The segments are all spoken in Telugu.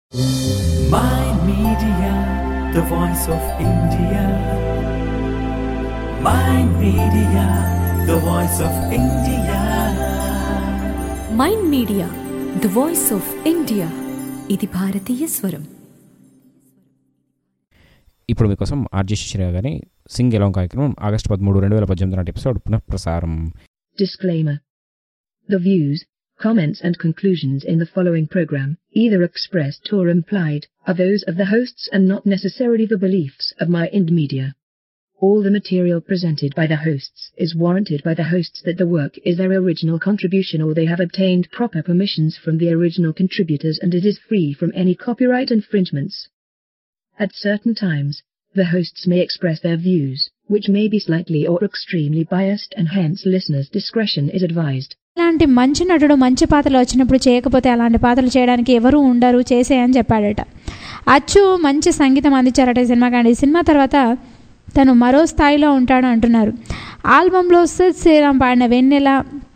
Mind Media, the voice of India. Mind Media, the voice of India. Mind media the voice of India ఇది భారతీయ స్వరం ఇప్పుడు మీకోసం ఆర్జే శిశిర గారి సింగ్ ఎలాంగ్ కార్యక్రమం ఆగస్టు పదమూడు రెండు వేల పద్దెనిమిది నాటి ఎపిసోడ్ పునఃప్రసారం Disclaimer. The views, comments and conclusions in the following program, either expressed or implied, are those of the hosts and not necessarily the beliefs of my Ind Media. All the material presented by the hosts is warranted by the hosts that the work is their original contribution or they have obtained proper permissions from the original contributors and it is free from any copyright infringements. At certain times, the hosts may express their views, which may be slightly or extremely biased and hence listeners' discretion is advised. ఇలాంటి మంచి నటుడు మంచి పాత్రలు వచ్చినప్పుడు చేయకపోతే అలాంటి పాత్రలు చేయడానికి ఎవరు ఉండరు చేసేయని చెప్పాడట అచ్చు మంచి సంగీతం అందించారట ఈ సినిమాకి అండి ఈ సినిమా తర్వాత తను మరో స్థాయిలో ఉంటాడు అంటున్నారు ఆల్బంలో సిద్ శ్రీరామ్ పాడిన వెన్నెల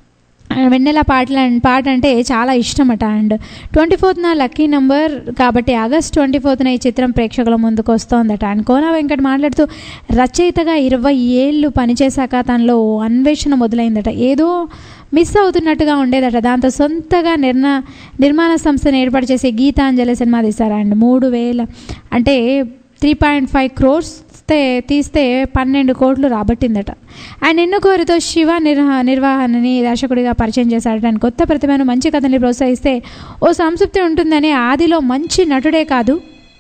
వెన్నెల పాటల పాట అంటే చాలా ఇష్టమట అండ్ ట్వంటీ ఫోర్త్న లక్కీ నంబర్ కాబట్టి ఆగస్ట్ ట్వంటీ ఫోర్త్న ఈ చిత్రం ప్రేక్షకుల ముందుకు వస్తోందట అండ్ కోన వెంకట్ మాట్లాడుతూ రచయితగా ఇరవై ఏళ్ళు పనిచేశాక తనలో ఓ అన్వేషణ మొదలైందట ఏదో మిస్ అవుతున్నట్టుగా ఉండేదట దాంతో సొంతగా నిర్ణ నిర్మాణ సంస్థను ఏర్పాటు చేసి గీతాంజలి సినిమా తీశారు అండ్ మూడు వేల అంటే త్రీ పాయింట్ ఫైవ్ క్రోర్స్ తీస్తే పన్నెండు కోట్లు రాబట్టిందట అండ్ ఎన్నో కోరితో శివ నిర్వహ నిర్వహణని దర్శకుడిగా పరిచయం చేశాడట అండ్ కొత్త ప్రతిభను మంచి కథని ప్రోత్సహిస్తే ఓ సంతృప్తి ఉంటుందని ఆదిలో మంచి నటుడే కాదు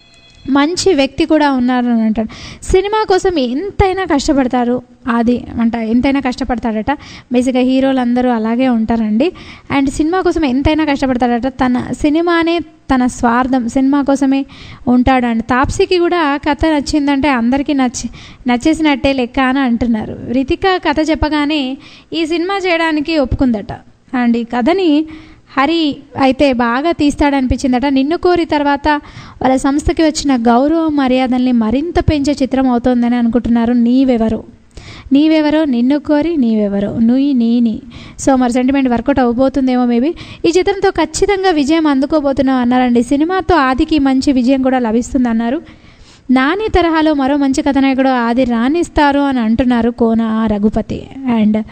మంచి వ్యక్తి కూడా ఉన్నారు అని అంటాడు సినిమా కోసం ఎంతైనా కష్టపడతారు అది అంట ఎంతైనా కష్టపడతాడట బేసిక్గా హీరోలు అందరూ అలాగే ఉంటారండి అండ్ సినిమా కోసం ఎంతైనా కష్టపడతాడట తన సినిమానే తన స్వార్థం సినిమా కోసమే ఉంటాడు అండ్ తాప్సీకి కూడా కథ నచ్చిందంటే అందరికీ నచ్చి నచ్చేసినట్టే లెక్క అని అంటున్నారు రితిక కథ చెప్పగానే ఈ సినిమా చేయడానికి ఒప్పుకుందట అండ్ ఈ కథని హరి అయితే బాగా తీస్తాడనిపించిందట నిన్ను కోరి తర్వాత వాళ్ళ సంస్థకి వచ్చిన గౌరవ మర్యాదల్ని మరింత పెంచే చిత్రం అవుతోందని అనుకుంటున్నారు నీవెవరు నీవెవరో నిన్ను కోరి నీవెవరో నుయ్యి నీని సో మరి సెంటిమెంట్ వర్కౌట్ అవ్వబోతుందేమో మేబీ ఈ చిత్రంతో ఖచ్చితంగా విజయం అందుకోబోతున్నాం అన్నారండి సినిమాతో ఆదికి మంచి విజయం కూడా లభిస్తుంది అన్నారు నాని తరహాలో మరో మంచి కథనాయకుడు ఆది రాణిస్తారు అని అంటున్నారు కోన రఘుపతి అండ్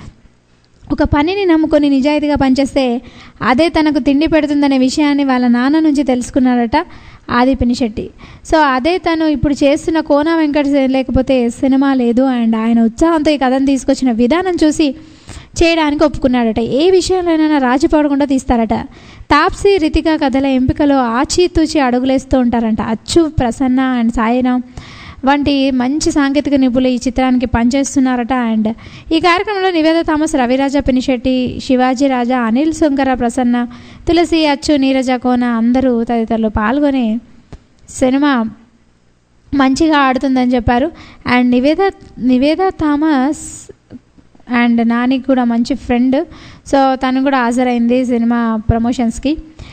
ఒక పనిని నమ్ముకొని నిజాయితీగా పనిచేస్తే అదే తనకు తిండి పెడుతుందనే విషయాన్ని వాళ్ళ నాన్న నుంచి తెలుసుకున్నారట ఆది పినిశెట్టి సో అదే తను ఇప్పుడు చేస్తున్న కోన వెంకట లేకపోతే సినిమా లేదు అండ్ ఆయన ఉత్సాహంతో ఈ కథను తీసుకొచ్చిన విధానం చూసి చేయడానికి ఒప్పుకున్నాడట ఏ విషయంలోనైనా రాజీ పడకుండా తీస్తారట తాప్సీ రితిక కథల ఎంపికలో ఆచితూచి అడుగులేస్తూ ఉంటారంట అచ్చు ప్రసన్న అండ్ సాయిరామ్ వంటి మంచి సాంకేతిక నిపుణులు ఈ చిత్రానికి పనిచేస్తున్నారట అండ్ ఈ కార్యక్రమంలో నివేద థామస్ రవిరాజ పినిశెట్టి శివాజీ రాజా అనిల్ శంకర ప్రసన్న తులసి అచ్చు నీరజ కోన అందరూ తదితరులు పాల్గొని సినిమా మంచిగా ఆడుతుందని చెప్పారు అండ్ నివేద నివేద థామస్ అండ్ నానికి కూడా మంచి ఫ్రెండ్ సో తను కూడా హాజరైంది సినిమా ప్రమోషన్స్కి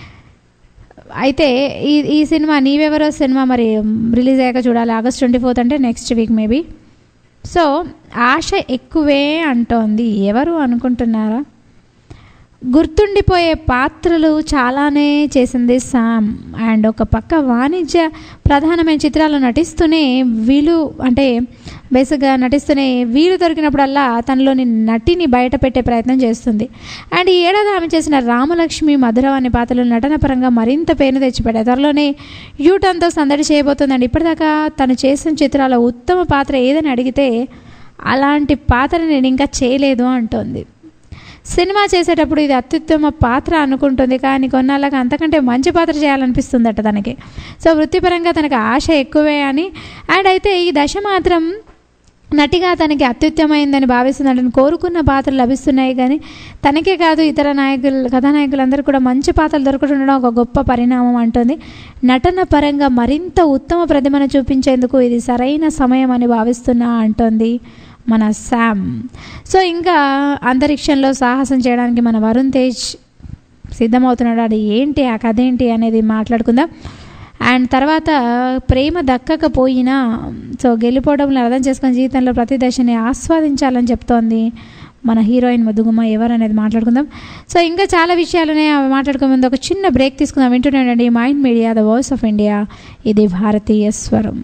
అయితే ఈ ఈ సినిమా నీవెవరో సినిమా మరి రిలీజ్ అయ్యాక చూడాలి ఆగస్ట్ ట్వంటీ ఫోర్త్ అంటే నెక్స్ట్ వీక్ మేబీ సో ఆశ ఎక్కువే అంటోంది ఎవరు అనుకుంటున్నారా గుర్తుండిపోయే పాత్రలు చాలానే చేసింది సామ్ అండ్ ఒక పక్క వాణిజ్య ప్రధానమైన చిత్రాలు నటిస్తూనే వీలు అంటే బేసిక్గా నటిస్తూనే వీలు దొరికినప్పుడల్లా తనలోని నటిని బయట పెట్టే ప్రయత్నం చేస్తుంది అండ్ ఈ ఏడాది ఆమె చేసిన రామలక్ష్మి మధురం అనే పాత్రలు నటన పరంగా మరింత పేరు తెచ్చిపెట్టాయి త్వరలోనే యూటర్న్తో సందడి చేయబోతుందండి ఇప్పటిదాకా తను చేసిన చిత్రాల ఉత్తమ పాత్ర ఏదని అడిగితే అలాంటి పాత్ర నేను ఇంకా చేయలేదు అంటోంది సినిమా చేసేటప్పుడు ఇది అత్యుత్తమ పాత్ర అనుకుంటుంది కానీ కొన్నాళ్ళకి అంతకంటే మంచి పాత్ర చేయాలనిపిస్తుందట తనకి సో వృత్తిపరంగా తనకు ఆశ ఎక్కువే అని అండ్ అయితే ఈ దశ మాత్రం నటిగా తనకి అత్యుత్తమైందని భావిస్తుందంటే కోరుకున్న పాత్రలు లభిస్తున్నాయి కానీ తనకే కాదు ఇతర నాయకులు కథానాయకులందరూ కూడా మంచి పాత్రలు దొరకటుండడం ఒక గొప్ప పరిణామం అంటుంది నటన పరంగా మరింత ఉత్తమ ప్రతిమను చూపించేందుకు ఇది సరైన సమయం అని భావిస్తున్నా అంటోంది మన శామ్ సో ఇంకా అంతరిక్షంలో సాహసం చేయడానికి మన వరుణ్ తేజ్ సిద్ధమవుతున్నాడు అది ఏంటి ఆ కథ ఏంటి అనేది మాట్లాడుకుందాం అండ్ తర్వాత ప్రేమ దక్కకపోయినా సో గెలిపోవడంలో అర్థం చేసుకొని జీవితంలో ప్రతి దశని ఆస్వాదించాలని చెప్తోంది మన హీరోయిన్ ముద్దుగుమ్మ ఎవరు అనేది మాట్లాడుకుందాం సో ఇంకా చాలా విషయాలునే అవి మాట్లాడుకునే ముందు ఒక చిన్న బ్రేక్ తీసుకుందాం వింటున్నానండి mind media the voice of India ఇది భారతీయ స్వరం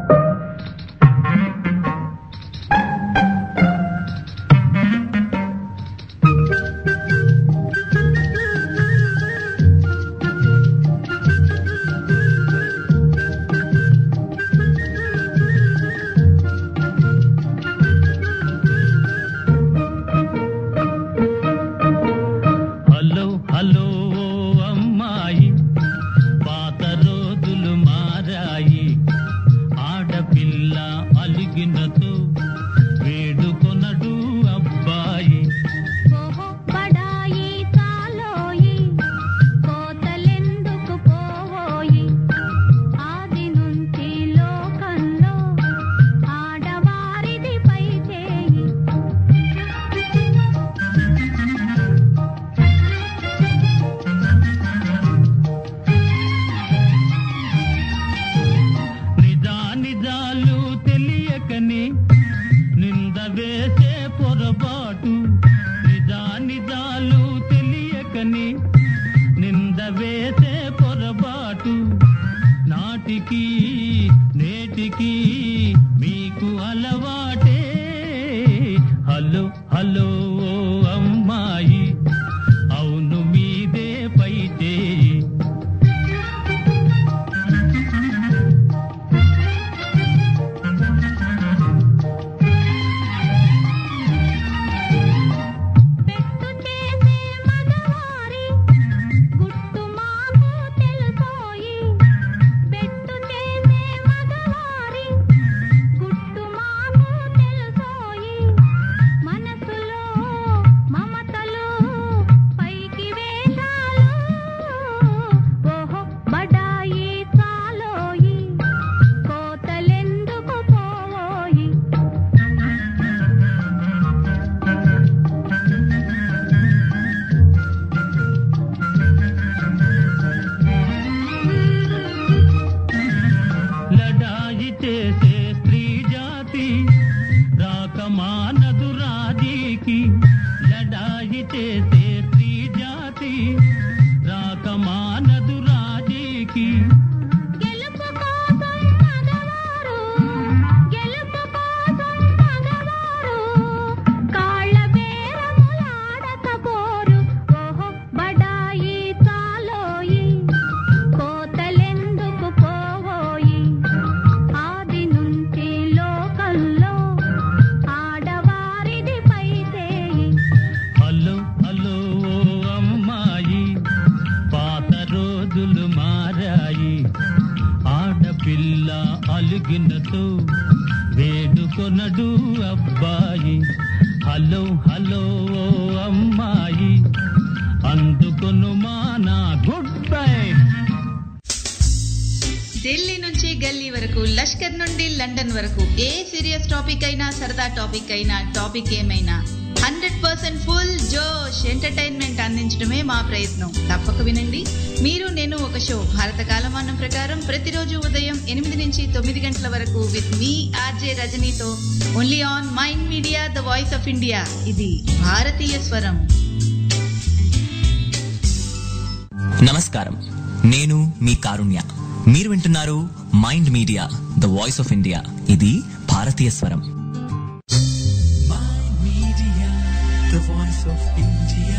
హలో హలో ఓ అమ్మాయి పాత రోజులు మారాయి ఆడపిల్ల అలిగినతో వేడుకొనడు అబ్బాయి ఓహో బడాయి తాలోయి కోతలెందుకు పోవోయి ఆది నుంచి లోకంలో ఆడవారిది పై చేయి నిజా నిజాలు తెలియకని నింద వేసే పొరపాటు నిజా నిజాలు తెలియకని నింద వేసే పొరపాటు నాటికి నేటికి మీకు అలవాటే హలో హలో ఓ అమ్మాయి అవును మీదే పై చేయి పెట్టు చేసే మగవారి గుట్టు మాకు తెలుసోయి పెట్టు చేసే మగవారి గుట్టు మాకు తెలుసోయి మనసులో మమతలు పైకి వేషాలు ఓహో బడాయి చాలోయి కోతలెందుకు పోవోయి లడాయి చేసే స్త్రీ జాతి రాకమానదు రాజీకి లడాయి చేసే స్త్రీ జాతి రాకమానదు రాజీకి గెలుపు కోసం మగవారు గెలుపు కోసం మగవారు కాళ్ళ బేరములాడకపోరు ఓహో బడాయి చాలోయి కోతలెందుకు పోవోయి ఆది నుంచి లోకంలో ఆడవారిది పై చేయి హలో హలో ఓ అమ్మాయి పాత రోజులు మారాయి ఆడపిల్ల అలిగినతో వేడుకొనడు అబ్బాయి హలో హలో ఓ అమ్మాయి అందుకొను మా నా గుడ్ బై ఢిల్లీ నుంచి గల్లీ వరకు లష్కర్ నుండి లండన్ వరకు ఏ సీరియస్ టాపిక్ అయినా సరదా టాపిక్ అయినా టాపిక్ ఏమైనా హండ్రెడ్ పర్సెంట్ ఫుల్ జోష్ ఎంటర్టైన్మెంట్ అందించడమే మా ప్రయత్నం తప్పక వినండి మీరు నేను ఒక షో భారత కాలమానం ప్రకారం ప్రతిరోజు ఉదయం ఎనిమిది నుంచి తొమ్మిది గంటల వరకు విత్ మీ ఆర్జే రజనీతో only on mind media the voice of India ఇది భారతీయ స్వరం నమస్కారం నేను మీ కారుణ్య మీరు వింటున్నారు mind media the voice of India ఇది భారతీయ స్వరం Mind Media, the voice of India.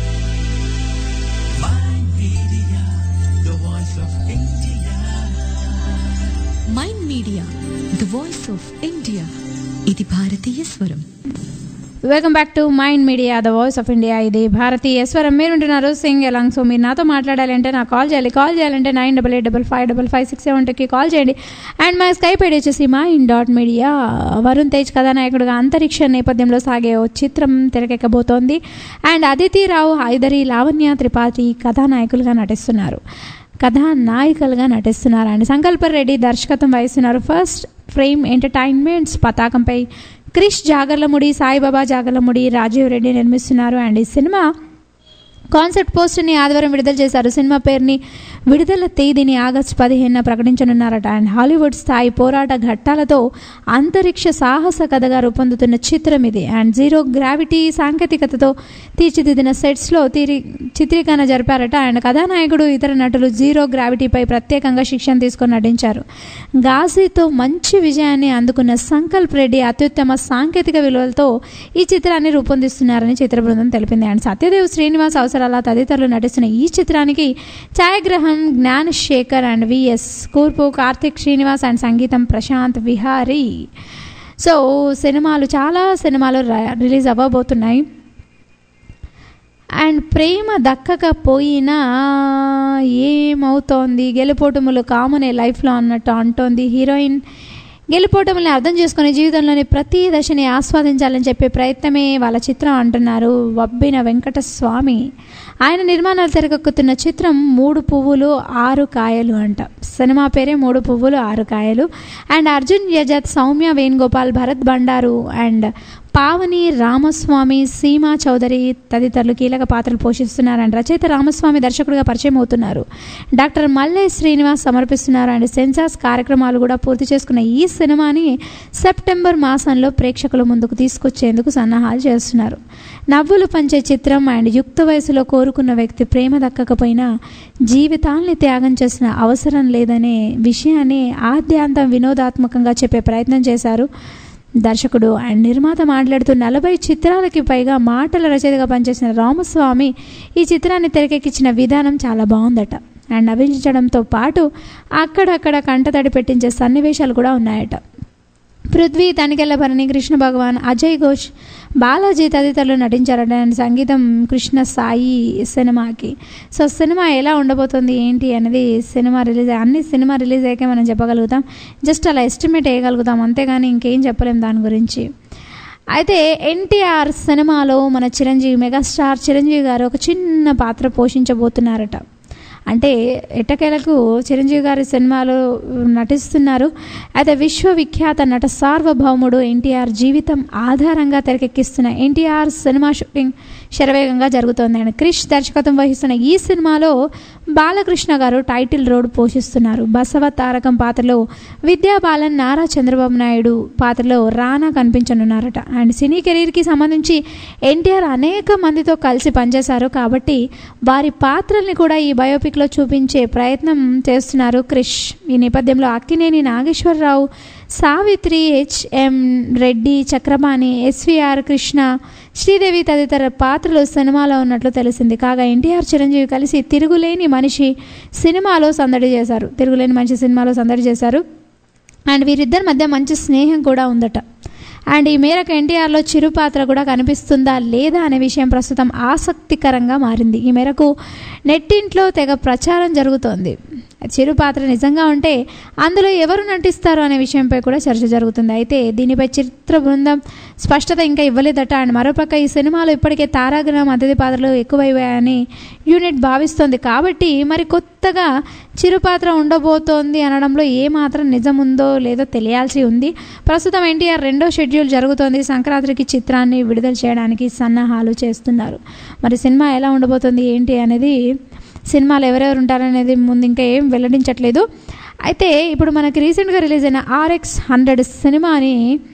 Mind Media, the voice of India. Mind media the voice of India ఇది భారతీయ స్వరం welcome back to mind media the voice of India ఇది భారతీయ స్వరం మీరు ఉంటున్నారు సింగ్ ఎలాంగ్ సో మీరు నాతో మాట్లాడాలంటే నాకు కాల్ చేయాలి కాల్ చేయాలంటే nine double eight double five double five six seven టూకి కాల్ చేయండి అండ్ మా స్కైప్ ఐడి వచ్చేసి mind dot media Varun Tej కథానాయకుడుగా అంతరిక్ష నేపథ్యంలో సాగే ఓ చిత్రం తెరకెక్కబోతోంది అండ్ అదితి రావు హైదరి లావణ్య త్రిపాఠి కథానాయకులుగా నటిస్తున్నారు కథానాయికలుగా నటిస్తున్నారు అండ్ సంకల్ప రెడ్డి దర్శకత్వం వహిస్తున్నారు ఫస్ట్ ఫ్రేమ్ ఎంటర్టైన్మెంట్స్ పతాకంపై క్రిష్ జాగర్లముడి సాయిబాబా జాగర్లముడి రాజీవ్ రెడ్డి నిర్మిస్తున్నారు అండ్ ఈ సినిమా కాన్సెప్ట్ పోస్ట్ని ఆదివారం విడుదల చేశారు సినిమా పేరుని విడుదల తేదీని ఆగస్టు పదిహేనున ప్రకటించనున్నారట అండ్ హాలీవుడ్ స్థాయి పోరాట ఘట్టాలతో అంతరిక్ష సాహస కథగా రూపొందుతున్న చిత్రం ఇది అండ్ జీరో గ్రావిటీ సాంకేతికతతో తీర్చిదిద్దిన సెట్స్లో తీరి చిత్రీకరణ జరిపారట అండ్ కథానాయకుడు ఇతర నటులు జీరో గ్రావిటీపై ప్రత్యేకంగా శిక్షణ తీసుకొని నటించారు గాజీతో మంచి విజయాన్ని అందుకున్న సంకల్ప్ రెడ్డి అత్యుత్తమ సాంకేతిక విలువలతో ఈ చిత్రాన్ని రూపొందిస్తున్నారని చిత్ర బృందం తెలిపింది అండ్ సత్యదేవ్ శ్రీనివాస్ అవసరాల తదితరులు నటిస్తున్న ఈ చిత్రానికి ఛాయాగ్రహం జ్ఞాన్ శేఖర్ అండ్ విఎస్ కూర్పు కార్తిక్ శ్రీనివాస్ అండ్ సంగీతం ప్రశాంత్ విహారీ సో సినిమాలు చాలా సినిమాలు ర- రిలీజ్ అవ్వబోతున్నాయి అండ్ ప్రేమ దక్కకపోయినా ఏమవుతోంది గెలుపోటములు కామనే లైఫ్లో అన్నట్టు అంటోంది హీరోయిన్ గెలుపోటముల్ని అర్థం చేసుకుని జీవితంలోని ప్రతి దశని ఆస్వాదించాలని చెప్పే ప్రయత్నమే వాళ్ళ చిత్రం అంటున్నారు వబ్బిన వెంకటస్వామి ఆయన నిర్మాణాలు తెరకెక్కుతున్న చిత్రం మూడు పువ్వులు ఆరు కాయలు అంట సినిమా పేరే మూడు పువ్వులు ఆరు కాయలు అండ్ అర్జున్ యజత్ సౌమ్య వేణుగోపాల్ భరత్ బండారు అండ్ పావని రామస్వామి సీమా చౌదరి తదితరులు కీలక పాత్రలు పోషిస్తున్నారు అండ్ రచయిత రామస్వామి దర్శకుడిగా పరిచయం అవుతున్నారు డాక్టర్ మల్లె శ్రీనివాస్ సమర్పిస్తున్నారు అండ్ సెన్సాస్ కార్యక్రమాలు కూడా పూర్తి చేసుకున్న ఈ సినిమాని సెప్టెంబర్ మాసంలో ప్రేక్షకుల ముందుకు తీసుకొచ్చేందుకు సన్నాహాలు చేస్తున్నారు నవ్వులు పంచే చిత్రం అండ్ యుక్త వయసులో కోరుకున్న వ్యక్తి ప్రేమ దక్కకపోయినా జీవితాల్ని త్యాగం చేసిన అవసరం లేదనే విషయాన్ని ఆద్యాంతం వినోదాత్మకంగా చెప్పే ప్రయత్నం చేశారు దర్శకుడు అండ్ నిర్మాత మాట్లాడుతూ నలభై చిత్రాలకి పైగా మాటల రచయితగా పనిచేసిన రామస్వామి ఈ చిత్రాన్ని తెరకెక్కించిన విధానం చాలా బాగుందట అండ్ నవ్వించడంతో పాటు అక్కడక్కడ కంటతడి పెట్టించే సన్నివేశాలు కూడా ఉన్నాయట పృథ్వీ తనికెళ్ళ భరణి కృష్ణ భగవాన్ అజయ్ ఘోష్ బాలాజీ తదితరులు నటించారట అండ్ సంగీతం కృష్ణ సాయి సినిమాకి సో సినిమా ఎలా ఉండబోతుంది ఏంటి అనేది సినిమా రిలీజ్ అన్ని సినిమా రిలీజ్ అయ్యాకే మనం చెప్పగలుగుతాం జస్ట్ అలా ఎస్టిమేట్ వేయగలుగుతాం అంతేగాని ఇంకేం చెప్పలేం దాని గురించి అయితే ఎన్టీఆర్ సినిమాలో మన చిరంజీవి మెగాస్టార్ చిరంజీవి గారు ఒక చిన్న పాత్ర పోషించబోతున్నారట అంటే ఎట్టకేలకు చిరంజీవి గారి సినిమాలో నటిస్తున్నారు అయితే విశ్వవిఖ్యాత నట సార్వభౌముడు ఎన్టీఆర్ జీవితం ఆధారంగా తెరకెక్కిస్తున్న ఎన్టీఆర్ సినిమా షూటింగ్ శరవేగంగా జరుగుతోంది అండ్ క్రిష్ దర్శకత్వం వహిస్తున్న ఈ సినిమాలో బాలకృష్ణ గారు టైటిల్ రోడ్ పోషిస్తున్నారు బసవ తారకం పాత్రలో విద్యా బాలన్ నారా చంద్రబాబు నాయుడు పాత్రలో రానా కనిపించనున్నారట అండ్ సినీ కెరీర్కి సంబంధించి ఎన్టీఆర్ అనేక మందితో కలిసి పనిచేశారు కాబట్టి వారి పాత్రల్ని కూడా ఈ బయోపిక్లో చూపించే ప్రయత్నం చేస్తున్నారు క్రిష్ ఈ నేపథ్యంలో అక్కినేని నాగేశ్వరరావు సావిత్రి హెచ్ఎం రెడ్డి చక్రపాణి ఎస్విఆర్ కృష్ణ శ్రీదేవి తదితర పాత్రలు సినిమాలో ఉన్నట్లు తెలిసింది కాగా ఎన్టీఆర్ చిరంజీవి కలిసి తిరుగులేని మనిషి సినిమాలో సందడి చేశారు తిరుగులేని మనిషి సినిమాలో సందడి చేశారు అండ్ వీరిద్దరి మధ్య మంచి స్నేహం కూడా ఉందట అండ్ ఈ మేరకు ఎన్టీఆర్లో చిరు పాత్ర కూడా కనిపిస్తుందా లేదా అనే విషయం ప్రస్తుతం ఆసక్తికరంగా మారింది ఈ మేరకు నెట్టింట్లో తెగ ప్రచారం జరుగుతోంది చిరు పాత్ర నిజంగా ఉంటే అందులో ఎవరు నటిస్తారు అనే విషయంపై కూడా చర్చ జరుగుతుంది అయితే దీనిపై చిత్ర బృందం స్పష్టత ఇంకా ఇవ్వలేదట అండ్ మరోపక్క ఈ సినిమాలో ఇప్పటికే తారాగణం అతిథి పాత్రలు ఎక్కువైపోయాయని యూనిట్ భావిస్తోంది కాబట్టి మరి కొత్తగా చిరు పాత్ర ఉండబోతోంది అనడంలో ఏమాత్రం నిజం ఉందో లేదో తెలియాల్సి ఉంది ప్రస్తుతం ఎన్టీఆర్ రెండో షెడ్యూల్ జరుగుతోంది సంక్రాంతికి చిత్రాన్ని విడుదల చేయడానికి సన్నాహాలు చేస్తున్నారు మరి సినిమా ఎలా ఉండబోతుంది ఏంటి అనేది సినిమాలు ఎవరెవరు ఉంటారనేది ముందు ఇంకా ఏం వెల్లడించట్లేదు అయితే ఇప్పుడు మనకి రీసెంట్గా రిలీజ్ అయిన ఆర్ఎక్స్ హండ్రెడ్ సినిమాని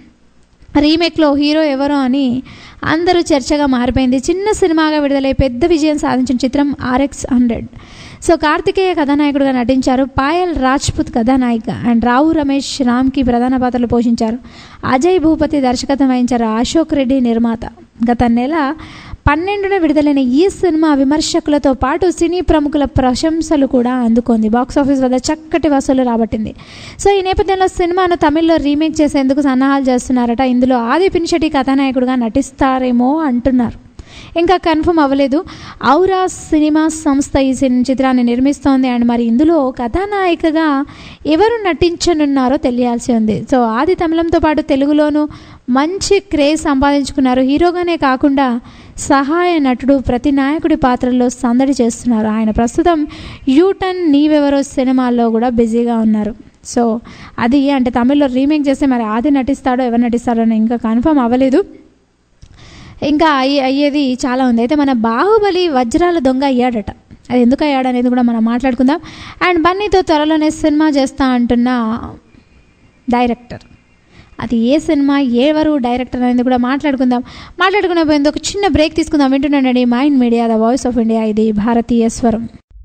రీమేక్లో హీరో ఎవరో అని అందరూ చర్చగా మారిపోయింది చిన్న సినిమాగా విడుదలై పెద్ద విజయం సాధించిన చిత్రం ఆర్ఎక్స్ హండ్రెడ్ సో కార్తికేయ కథానాయకుడిగా నటించారు పాయల్ రాజ్పుత్ కథానాయిక అండ్ రావు రమేష్ రామ్కి ప్రధాన పాత్రలు పోషించారు అజయ్ భూపతి దర్శకత్వం వహించారు అశోక్ రెడ్డి నిర్మాత గత నెల పన్నెండున విడుదలైన ఈ సినిమా విమర్శకులతో పాటు సినీ ప్రముఖుల ప్రశంసలు కూడా అందుకుంది బాక్సాఫీస్ వద్ద చక్కటి వసూలు రాబట్టింది సో ఈ నేపథ్యంలో సినిమాను తమిళ్లో రీమేక్ చేసేందుకు సన్నాహాలు చేస్తున్నారట ఇందులో ఆది పినిషటి కథానాయకుడిగా నటిస్తారేమో అంటున్నారు ఇంకా కన్ఫర్మ్ అవ్వలేదు ఔరా సినిమా సంస్థ ఈ సిన్- చిత్రాన్ని నిర్మిస్తోంది అండ్ మరి ఇందులో కథానాయికగా ఎవరు నటించనున్నారో తెలియాల్సి ఉంది సో ఆది తమిళంతో పాటు తెలుగులోనూ మంచి క్రేజ్ సంపాదించుకున్నారు హీరోగానే కాకుండా సహాయ నటుడు ప్రతి నాయకుడి పాత్రల్లో సందడి చేస్తున్నారు ఆయన ప్రస్తుతం యూటన్ నీవెవరో సినిమాల్లో కూడా బిజీగా ఉన్నారు సో అది అంటే తమిళ్లో రీమేక్ చేస్తే మరి ఆది నటిస్తాడో ఎవరు నటిస్తాడో అని ఇంకా కన్ఫర్మ్ అవ్వలేదు ఇంకా అయ్యే అయ్యేది చాలా ఉంది అయితే మన బాహుబలి వజ్రాల దొంగ అయ్యాడట అది ఎందుకు అయ్యాడు అనేది కూడా మనం మాట్లాడుకుందాం అండ్ బన్నీతో త్వరలోనే సినిమా చేస్తా అంటున్న డైరెక్టర్ అది ఏ సినిమా ఎవరు డైరెక్టర్ అనేది కూడా మాట్లాడుకుందాం మాట్లాడుకునే పోయింది ఒక చిన్న బ్రేక్ తీసుకుందాం వింటున్నానండి mind media the voice of India ఇది భారతీయ స్వరం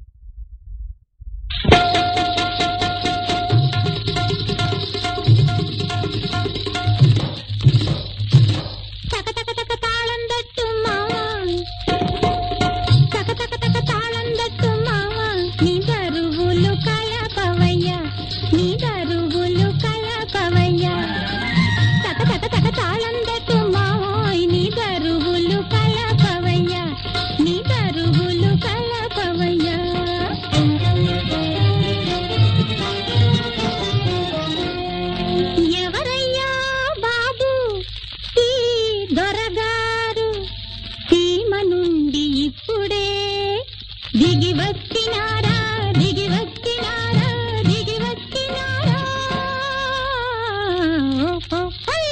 తక తక తక తాళం దట్టు మావా తక తక తక తాళం దట్టు మావా నీ దరువులు కలపవయ్య నీ దరువులు కలపవయ్య తక తక తక తాళం దట్టు మావోయ్ నీ దరువులు కలపవయ్య నీ దరువులు కలపవయ్య ఎవరయ్యా బాబు ఈ దొరగారు సీమ నుండి ఇప్పుడే దిగి వచ్చినారా దిగి వచ్చినారా దిగి వచ్చినారా ఓహో, హై!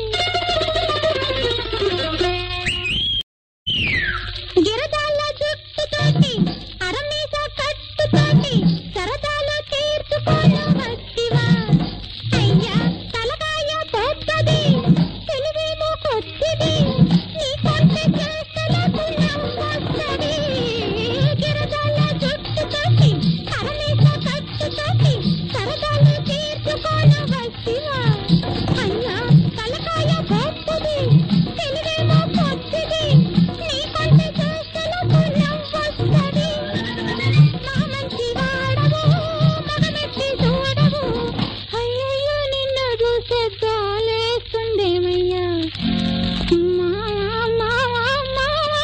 గిరదాల జుట్టుతోటి అరమీస కట్టుతోటి సరదాలు తీర్చుకోను వస్తివా అయ్యా తలకాయ పోతది తెలివేమో కొద్దిది నీ కొంచె చేష్టలకు నవ్వొస్తది గిరదాల జుట్టుతోటి అరమీస కట్టుతోటి సరదాలు తీర్చుకోను వస్తివా అయ్యా తలకాయ పోతది తెలివేమో కొద్దిది నీ కొంచె చేష్టలకు నవ్వొస్తది మా మంచి వాడవు మగమెత్తి చూడవు అయ్యయ్యో నిన్ను చూసే జాలేస్తుందేమయ్యా మావా, మావా, మావా.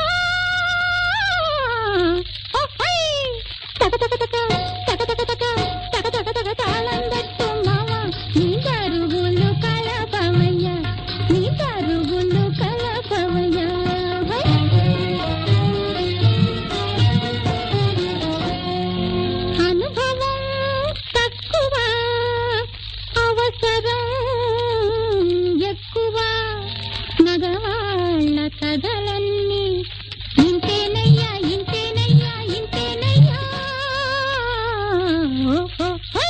ఓ, హై! తక తక తక, తక తక తక, తక తక తక తాళం తట్టు మావా. నీ దరుగులు కలపవయ్యా నీ దరుగులు కలపవయ్యా అనుభవం తక్కువ అవసరం ఎక్కువ మగవాళ్ళ కథలన్నీ ఇంతేనయ్యా ఇంతేనయ్యా ఇంతేనయ్యా ఓహో, హై!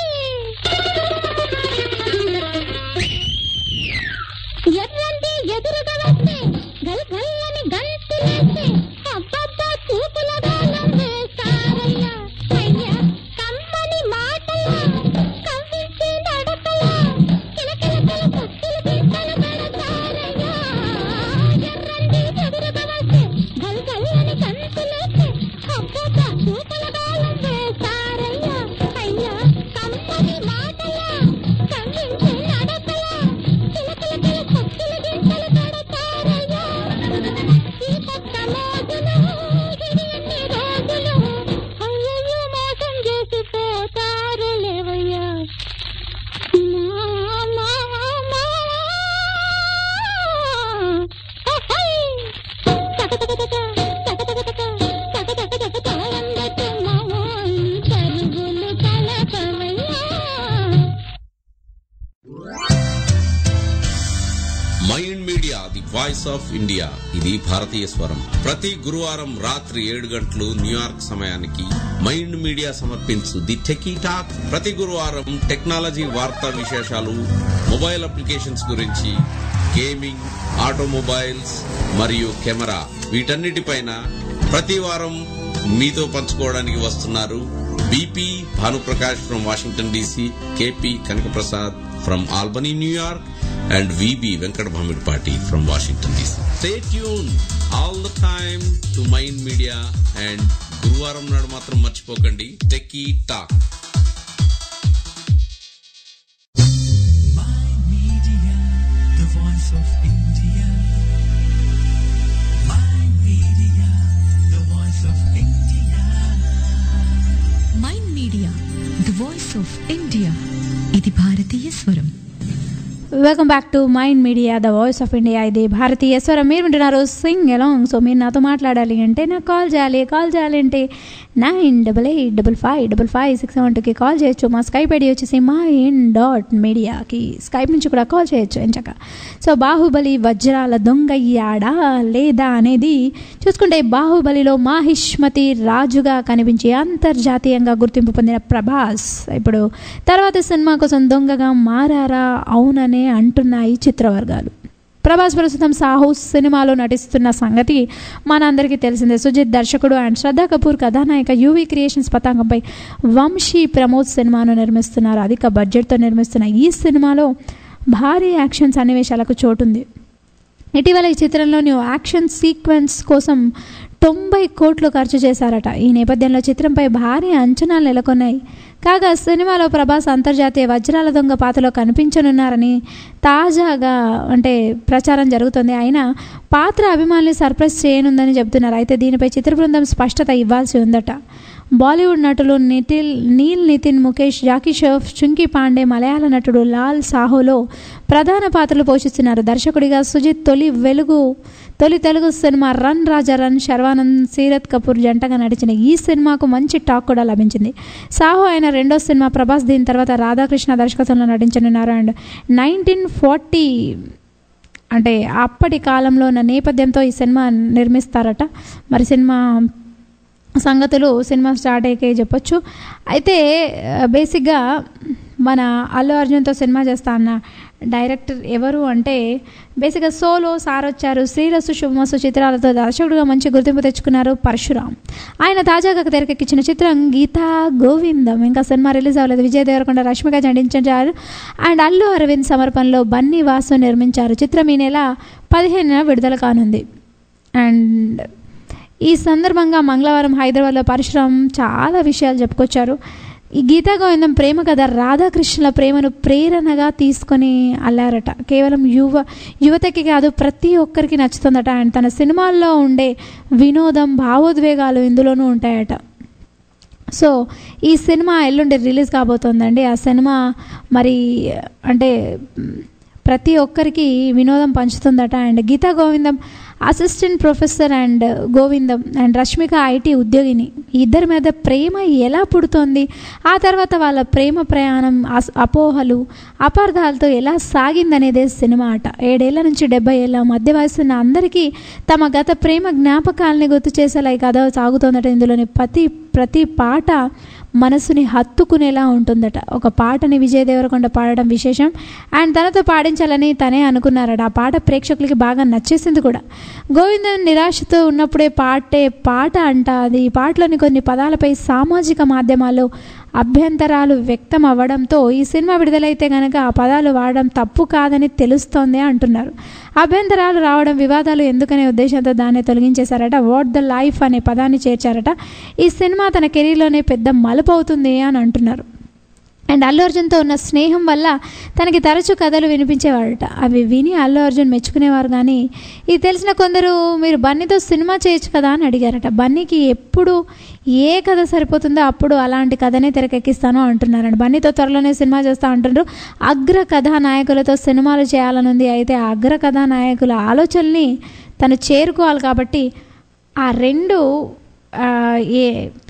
ఎర్రంది ఎదురుగా వస్తే గల్ గల్లని గంతులేస్తే అబ్బబ్బా చూపుల గాలం వేస్తారయ్యా అయ్యా కమ్మని మాటలా కవ్వించే నడకలా కిలకిలకిల కుక్కలు గింతలు పెడతారయ్యా ఎర్రంది ఎదురుగా వస్తే గల్ గల్లని గంతులేస్తే అబ్బబ్బా చూపుల గాలం వేస్తారయ్యా అయ్యా కమ్మని మాటలా కవ్వించే నడకలా కిలకిలకిల కుక్కలు గింతలు పెడతారయ్యా ఈ కొత్త మోజులు ఇది ఎన్ని రోజులు అయ్యయ్యో మోసం చేసి పోతారు లేవయ్యా మా, మా, మా. హై! తక తక తక, తక తక తక, తక తక తక తాళం తట్టు మావోయ్, పరుగులు కలపవయ్యా mind media the voice of India ఇది భారతీయ స్వరం ప్రతి గురువారం రాత్రి ఏడు గంటలు న్యూయార్క్ సమయానికి మైండ్ మీడియా సమర్పించు ది టెకీ టాక్ ప్రతి గురువారం టెక్నాలజీ వార్తా విశేషాలు మొబైల్ అప్లికేషన్స్ గురించి గేమింగ్ ఆటోమొబైల్స్ మరియు కెమెరా వీటన్నిటిపైన ప్రతి వారం మీతో పంచుకోవడానికి వస్తున్నారు BP Bhanuprakash from Washington DC KP Kanakaprasad from Albany New York and VB Venkat Bhamidpati from Washington DC. Stay tuned all the time to Mind Media and గురువారం నాడు మాత్రం మర్చిపోకండి techie talk Media, the voice of India. My media, the voice of India. Mind media the voice of India ఇది భారతీయ స్వరం welcome back to mind media the voice of India ఇది భారతీయ స్వరం మీరు వింటున్నారు సింగ్ ఎలాంగ్ సో మీరు నాతో మాట్లాడాలి అంటే నాకు కాల్ చేయాలి కాల్ చేయాలి అంటే nine double eight double five double five six seven టూకి కాల్ చేయొచ్చు మా స్కైప్ ఐడి వచ్చేసి మా ఇన్ డాట్ మీడియాకి స్కైప్ నుంచి కూడా కాల్ చేయొచ్చు ఎంచక సో బాహుబలి వజ్రాల దొంగయ్యాడా లేదా అనేది చూసుకుంటే బాహుబలిలో మాహిష్మతి రాజుగా కనిపించి అంతర్జాతీయంగా గుర్తింపు పొందిన ప్రభాస్ ఇప్పుడు తర్వాత సినిమా కోసం దొంగగా మారారా అవుననే అంటున్నాయి చిత్రవర్గాలు ప్రభాస్ ప్రస్తుతం సాహు సినిమాలో నటిస్తున్న సంగతి మనందరికీ తెలిసిందే సుజిత్ దర్శకుడు అండ్ శ్రద్ధా కపూర్ కథానాయిక యూవీ క్రియేషన్స్ పతాకంపై వంశీ ప్రమోద్ సినిమాను నిర్మిస్తున్నారు అధిక బడ్జెట్తో నిర్మిస్తున్న ఈ సినిమాలో భారీ యాక్షన్ సన్నివేశాలకు చోటుంది ఇటీవల ఈ చిత్రంలోని ఓ యాక్షన్ సీక్వెన్స్ కోసం తొంభై కోట్లు ఖర్చు చేశారట ఈ నేపథ్యంలో చిత్రంపై భారీ అంచనాలు నెలకొన్నాయి కాగా సినిమాలో ప్రభాస్ అంతర్జాతీయ వజ్రాల దొంగ పాత్రలో కనిపించనున్నారని తాజాగా అంటే ప్రచారం జరుగుతుంది అయినా పాత్ర అభిమానులు సర్ప్రైజ్ చేయనుందని చెబుతున్నారు అయితే దీనిపై చిత్ర బృందం స్పష్టత ఇవ్వాల్సి ఉందట బాలీవుడ్ నటులు నితిల్ నీల్ నితిన్ ముఖేష్ జాకీ షెఫ్ చుంకీ పాండే మలయాళ నటుడు లాల్ సాహోలో ప్రధాన పాత్రలు పోషిస్తున్నారు దర్శకుడిగా సుజిత్ తొలి వెలుగు తొలి తెలుగు cinema run Raja run Sharwanand Seerat Kapoor జంటగా నటించిన ఈ సినిమాకు మంచి టాక్ కూడా లభించింది సాహో అయిన రెండో సినిమా ప్రభాస్ దీని తర్వాత రాధాకృష్ణ దర్శకత్వంలో నటించనున్నారు అండ్ నైన్టీన్ ఫార్టీ అంటే అప్పటి కాలంలో ఉన్న నేపథ్యంతో ఈ సినిమా నిర్మిస్తారట మరి సినిమా సంగతులు సినిమా స్టార్ట్ అయ్యాకే చెప్పొచ్చు అయితే బేసిక్గా మన అల్లు అర్జున్తో సినిమా చేస్తా అన్న డైరెక్టర్ ఎవరు అంటే బేసిక్గా సోలో సార్ వచ్చారు శ్రీరసు శుభమసు చిత్రాలతో దర్శకుడుగా మంచి గుర్తింపు తెచ్చుకున్నారు పరశురామ్ ఆయన తాజాగా తెరకెక్కించిన చిత్రం గీతా గోవిందం ఇంకా సినిమా రిలీజ్ అవ్వలేదు విజయ్ దేవరకొండ రష్మిక నటించారు అండ్ అల్లు అరవింద్ సమర్పణలో బన్నీ వాసు నిర్మించారు చిత్రం ఈ నెల పదిహేనున విడుదల కానుంది అండ్ ఈ సందర్భంగా మంగళవారం హైదరాబాద్లో పరశురామ్ చాలా విషయాలు చెప్పుకొచ్చారు ఈ గీతా గోవిందం ప్రేమ కథ రాధాకృష్ణుల ప్రేమను ప్రేరణగా తీసుకొని అల్లారట కేవలం యువ యువతకి కాదు ప్రతి ఒక్కరికి నచ్చుతుందట అండ్ తన సినిమాల్లో ఉండే వినోదం భావోద్వేగాలు ఇందులోనూ ఉంటాయట సో ఈ సినిమా ఎల్లుండి రిలీజ్ కాబోతోందండి ఆ సినిమా మరి అంటే ప్రతి ఒక్కరికి వినోదం పంచుతుందట and Geetha Govindam assistant professor and Govindam and Rashmika IT ఉద్యోగిని ఈ ఇద్దరి మీద ప్రేమ ఎలా పుడుతోంది ఆ తర్వాత వాళ్ళ ప్రేమ ప్రయాణం అస్- అపోహలు అపార్థాలతో ఎలా సాగిందనేదే సినిమా అట ఏడేళ్ల నుంచి డెబ్బై ఏళ్ళ మధ్య వయసున్న అందరికీ తమ గత ప్రేమ జ్ఞాపకాలని గుర్తు చేసేలా ఈ కథ సాగుతోందట ఇందులోని ప్రతి ప్రతి పాట మనసుని హత్తుకునేలా ఉంటుందట ఒక పాటని విజయ్ దేవరకొండ పాడడం విశేషం అండ్ తనతో పాడించాలని తనే అనుకున్నారట ఆ పాట ప్రేక్షకులకి బాగా నచ్చేసింది కూడా గోవిందన్ నిరాశతో ఉన్నప్పుడే పాటే పాట అంట అది ఈ పాటలోని కొన్ని పదాలపై సామాజిక మాధ్యమాల్లో అభ్యంతరాలు వ్యక్తం అవ్వడంతో ఈ సినిమా విడుదలైతే గనక ఆ పదాలు వాడడం తప్పు కాదని తెలుస్తోంది అంటున్నారు అభ్యంతరాలు రావడం వివాదాలు ఎందుకనే ఉద్దేశంతో దాన్ని తొలగించేశారట వాట్ ద లైఫ్ అనే పదాన్ని చేర్చారట ఈ సినిమా తన కెరీర్లోనే పెద్ద మలుపు అవుతుంది అని అంటున్నారు అండ్ అల్లు అర్జున్తో ఉన్న స్నేహం వల్ల తనకి తరచూ కథలు వినిపించేవాడట అవి విని అల్లు అర్జున్ మెచ్చుకునేవారు కానీ ఇది తెలిసిన కొందరు మీరు బన్నీతో సినిమా చేయొచ్చు కదా అని అడిగారట బన్నీకి ఎప్పుడు ఏ కథ సరిపోతుందో అప్పుడు అలాంటి కథనే తెరకెక్కిస్తాను అంటున్నారండి బన్నీతో త్వరలోనే సినిమా చేస్తా అంటున్నారు అగ్ర కథానాయకులతో సినిమాలు చేయాలనుంది అయితే ఆ అగ్ర కథానాయకుల ఆలోచనల్ని తను చేరుకోవాలి కాబట్టి ఆ రెండు ఆ, ఏ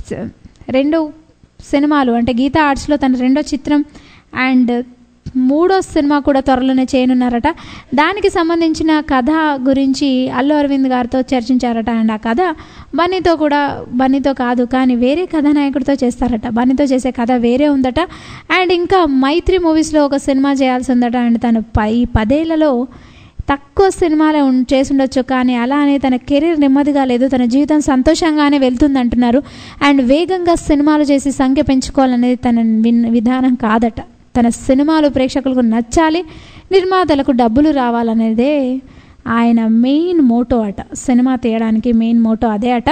రెండు సినిమాలు అంటే గీతా ఆర్ట్స్లో తన రెండో చిత్రం అండ్ మూడో సినిమా కూడా త్వరలోనే చేయనున్నారట దానికి సంబంధించిన కథ గురించి అల్లు అరవింద్ గారితో చర్చించారట అండ్ ఆ కథ బన్నీతో కూడా బన్నీతో కాదు కానీ వేరే కథానాయకుడితో చేస్తారట బన్నీతో చేసే కథ వేరే ఉందట అండ్ ఇంకా మైత్రి మూవీస్లో ఒక సినిమా చేయాల్సి ఉందట అండ్ తను పై పదేళ్లలో తక్కువ సినిమాలే ఉం చేసుండొచ్చు కానీ అలా అని తన కెరీర్ నెమ్మదిగా లేదు తన జీవితం సంతోషంగానే వెళ్తుంది అంటున్నారు అండ్ వేగంగా సినిమాలు చేసి సంఖ్య పెంచుకోవాలనేది తన విన్- విధానం కాదట తన సినిమాలు ప్రేక్షకులకు నచ్చాలి నిర్మాతలకు డబ్బులు రావాలనేదే ఆయన మెయిన్ మోటో అట సినిమా తీయడానికి మెయిన్ మోటో అదే అట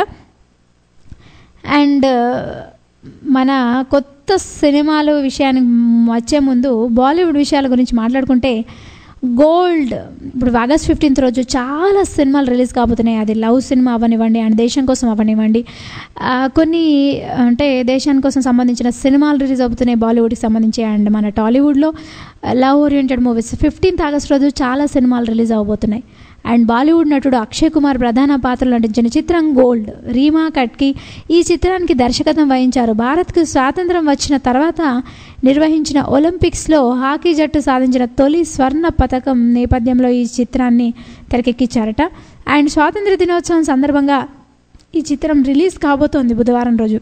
అండ్ మన కొత్త సినిమాలు విషయానికి వచ్చే ముందు బాలీవుడ్ విషయాల గురించి మాట్లాడుకుంటే గోల్డ్ ఇప్పుడు ఆగస్ట్ ఫిఫ్టీన్త్ రోజు చాలా సినిమాలు రిలీజ్ కాబోతున్నాయి అది లవ్ సినిమా అవనివ్వండి అండ్ దేశం కోసం అవనివ్వండి ఆ, కొన్ని అంటే దేశాని కోసం సంబంధించిన సినిమాలు రిలీజ్ అవుతున్నాయి బాలీవుడ్కి సంబంధించి అండ్ మన టాలీవుడ్లో love oriented movies fifteenth August రోజు చాలా సినిమాలు రిలీజ్ అవబోతున్నాయి అండ్ బాలీవుడ్ నటుడు అక్షయ్ కుమార్ ప్రధాన పాత్రలో నటించిన చిత్రం గోల్డ్ రీమా కట్కి ఈ చిత్రానికి దర్శకత్వం వహించారు భారత్కు స్వాతంత్రం వచ్చిన తర్వాత నిర్వహించిన ఒలింపిక్స్లో హాకీ జట్టు సాధించిన తొలి స్వర్ణ పథకం నేపథ్యంలో ఈ చిత్రాన్ని తెరకెక్కించారట అండ్ స్వాతంత్ర దినోత్సవం సందర్భంగా ఈ చిత్రం రిలీజ్ కాబోతోంది బుధవారం రోజు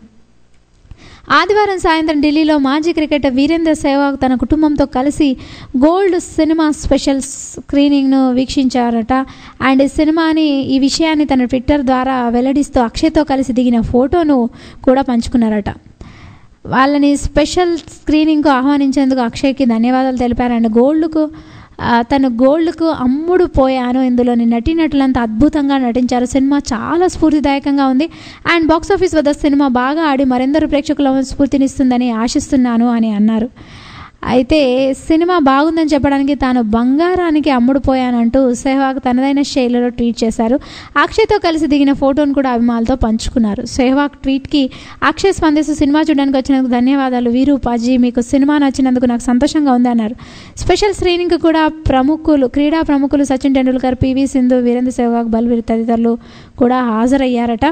ఆదివారం సాయంత్రం ఢిల్లీలో మాజీ క్రికెటర్ వీరేంద్ర సెహ్వాగ్ తన కుటుంబంతో కలిసి గోల్డ్ సినిమా స్పెషల్ స్క్రీనింగ్ను వీక్షించారట అండ్ ఈ సినిమాని ఈ విషయాన్ని తన ట్విట్టర్ ద్వారా వెల్లడిస్తూ అక్షయ్తో కలిసి దిగిన ఫోటోను కూడా పంచుకున్నారట వాళ్ళని స్పెషల్ స్క్రీనింగ్కు ఆహ్వానించేందుకు అక్షయ్కి ధన్యవాదాలు తెలిపారు అండ్ గోల్డ్కు ఆ, తను గోల్డ్కు అమ్ముడు పోయాను ఇందులోని నటీనటులంతా అద్భుతంగా నటించారు సినిమా చాలా స్ఫూర్తిదాయకంగా ఉంది అండ్ బాక్స్ ఆఫీస్ వద్ద సినిమా బాగా ఆడి మరెందరూ ప్రేక్షకుల స్ఫూర్తినిస్తుందని ఆశిస్తున్నాను అని అన్నారు అయితే సినిమా బాగుందని చెప్పడానికి తాను బంగారానికి అమ్ముడుపోయానంటూ సెహ్వాగ్ తనదైన శైలిలో ట్వీట్ చేశారు అక్షయ్తో కలిసి దిగిన ఫోటోను కూడా అభిమానులతో పంచుకున్నారు సెహ్వాగ్ ట్వీట్కి అక్షయ్ స్పందిస్తూ సినిమా చూడడానికి వచ్చినందుకు ధన్యవాదాలు వీరు పాజీ మీకు సినిమా నచ్చినందుకు నాకు సంతోషంగా ఉంది అన్నారు స్పెషల్ స్క్రీనింగ్ కూడా ప్రముఖులు క్రీడా ప్రముఖులు సచిన్ టెండూల్కర్ పివి సింధు వీరేంద్ర సెహ్వాగ్ బల్వీర్ తదితరులు కూడా హాజరయ్యారట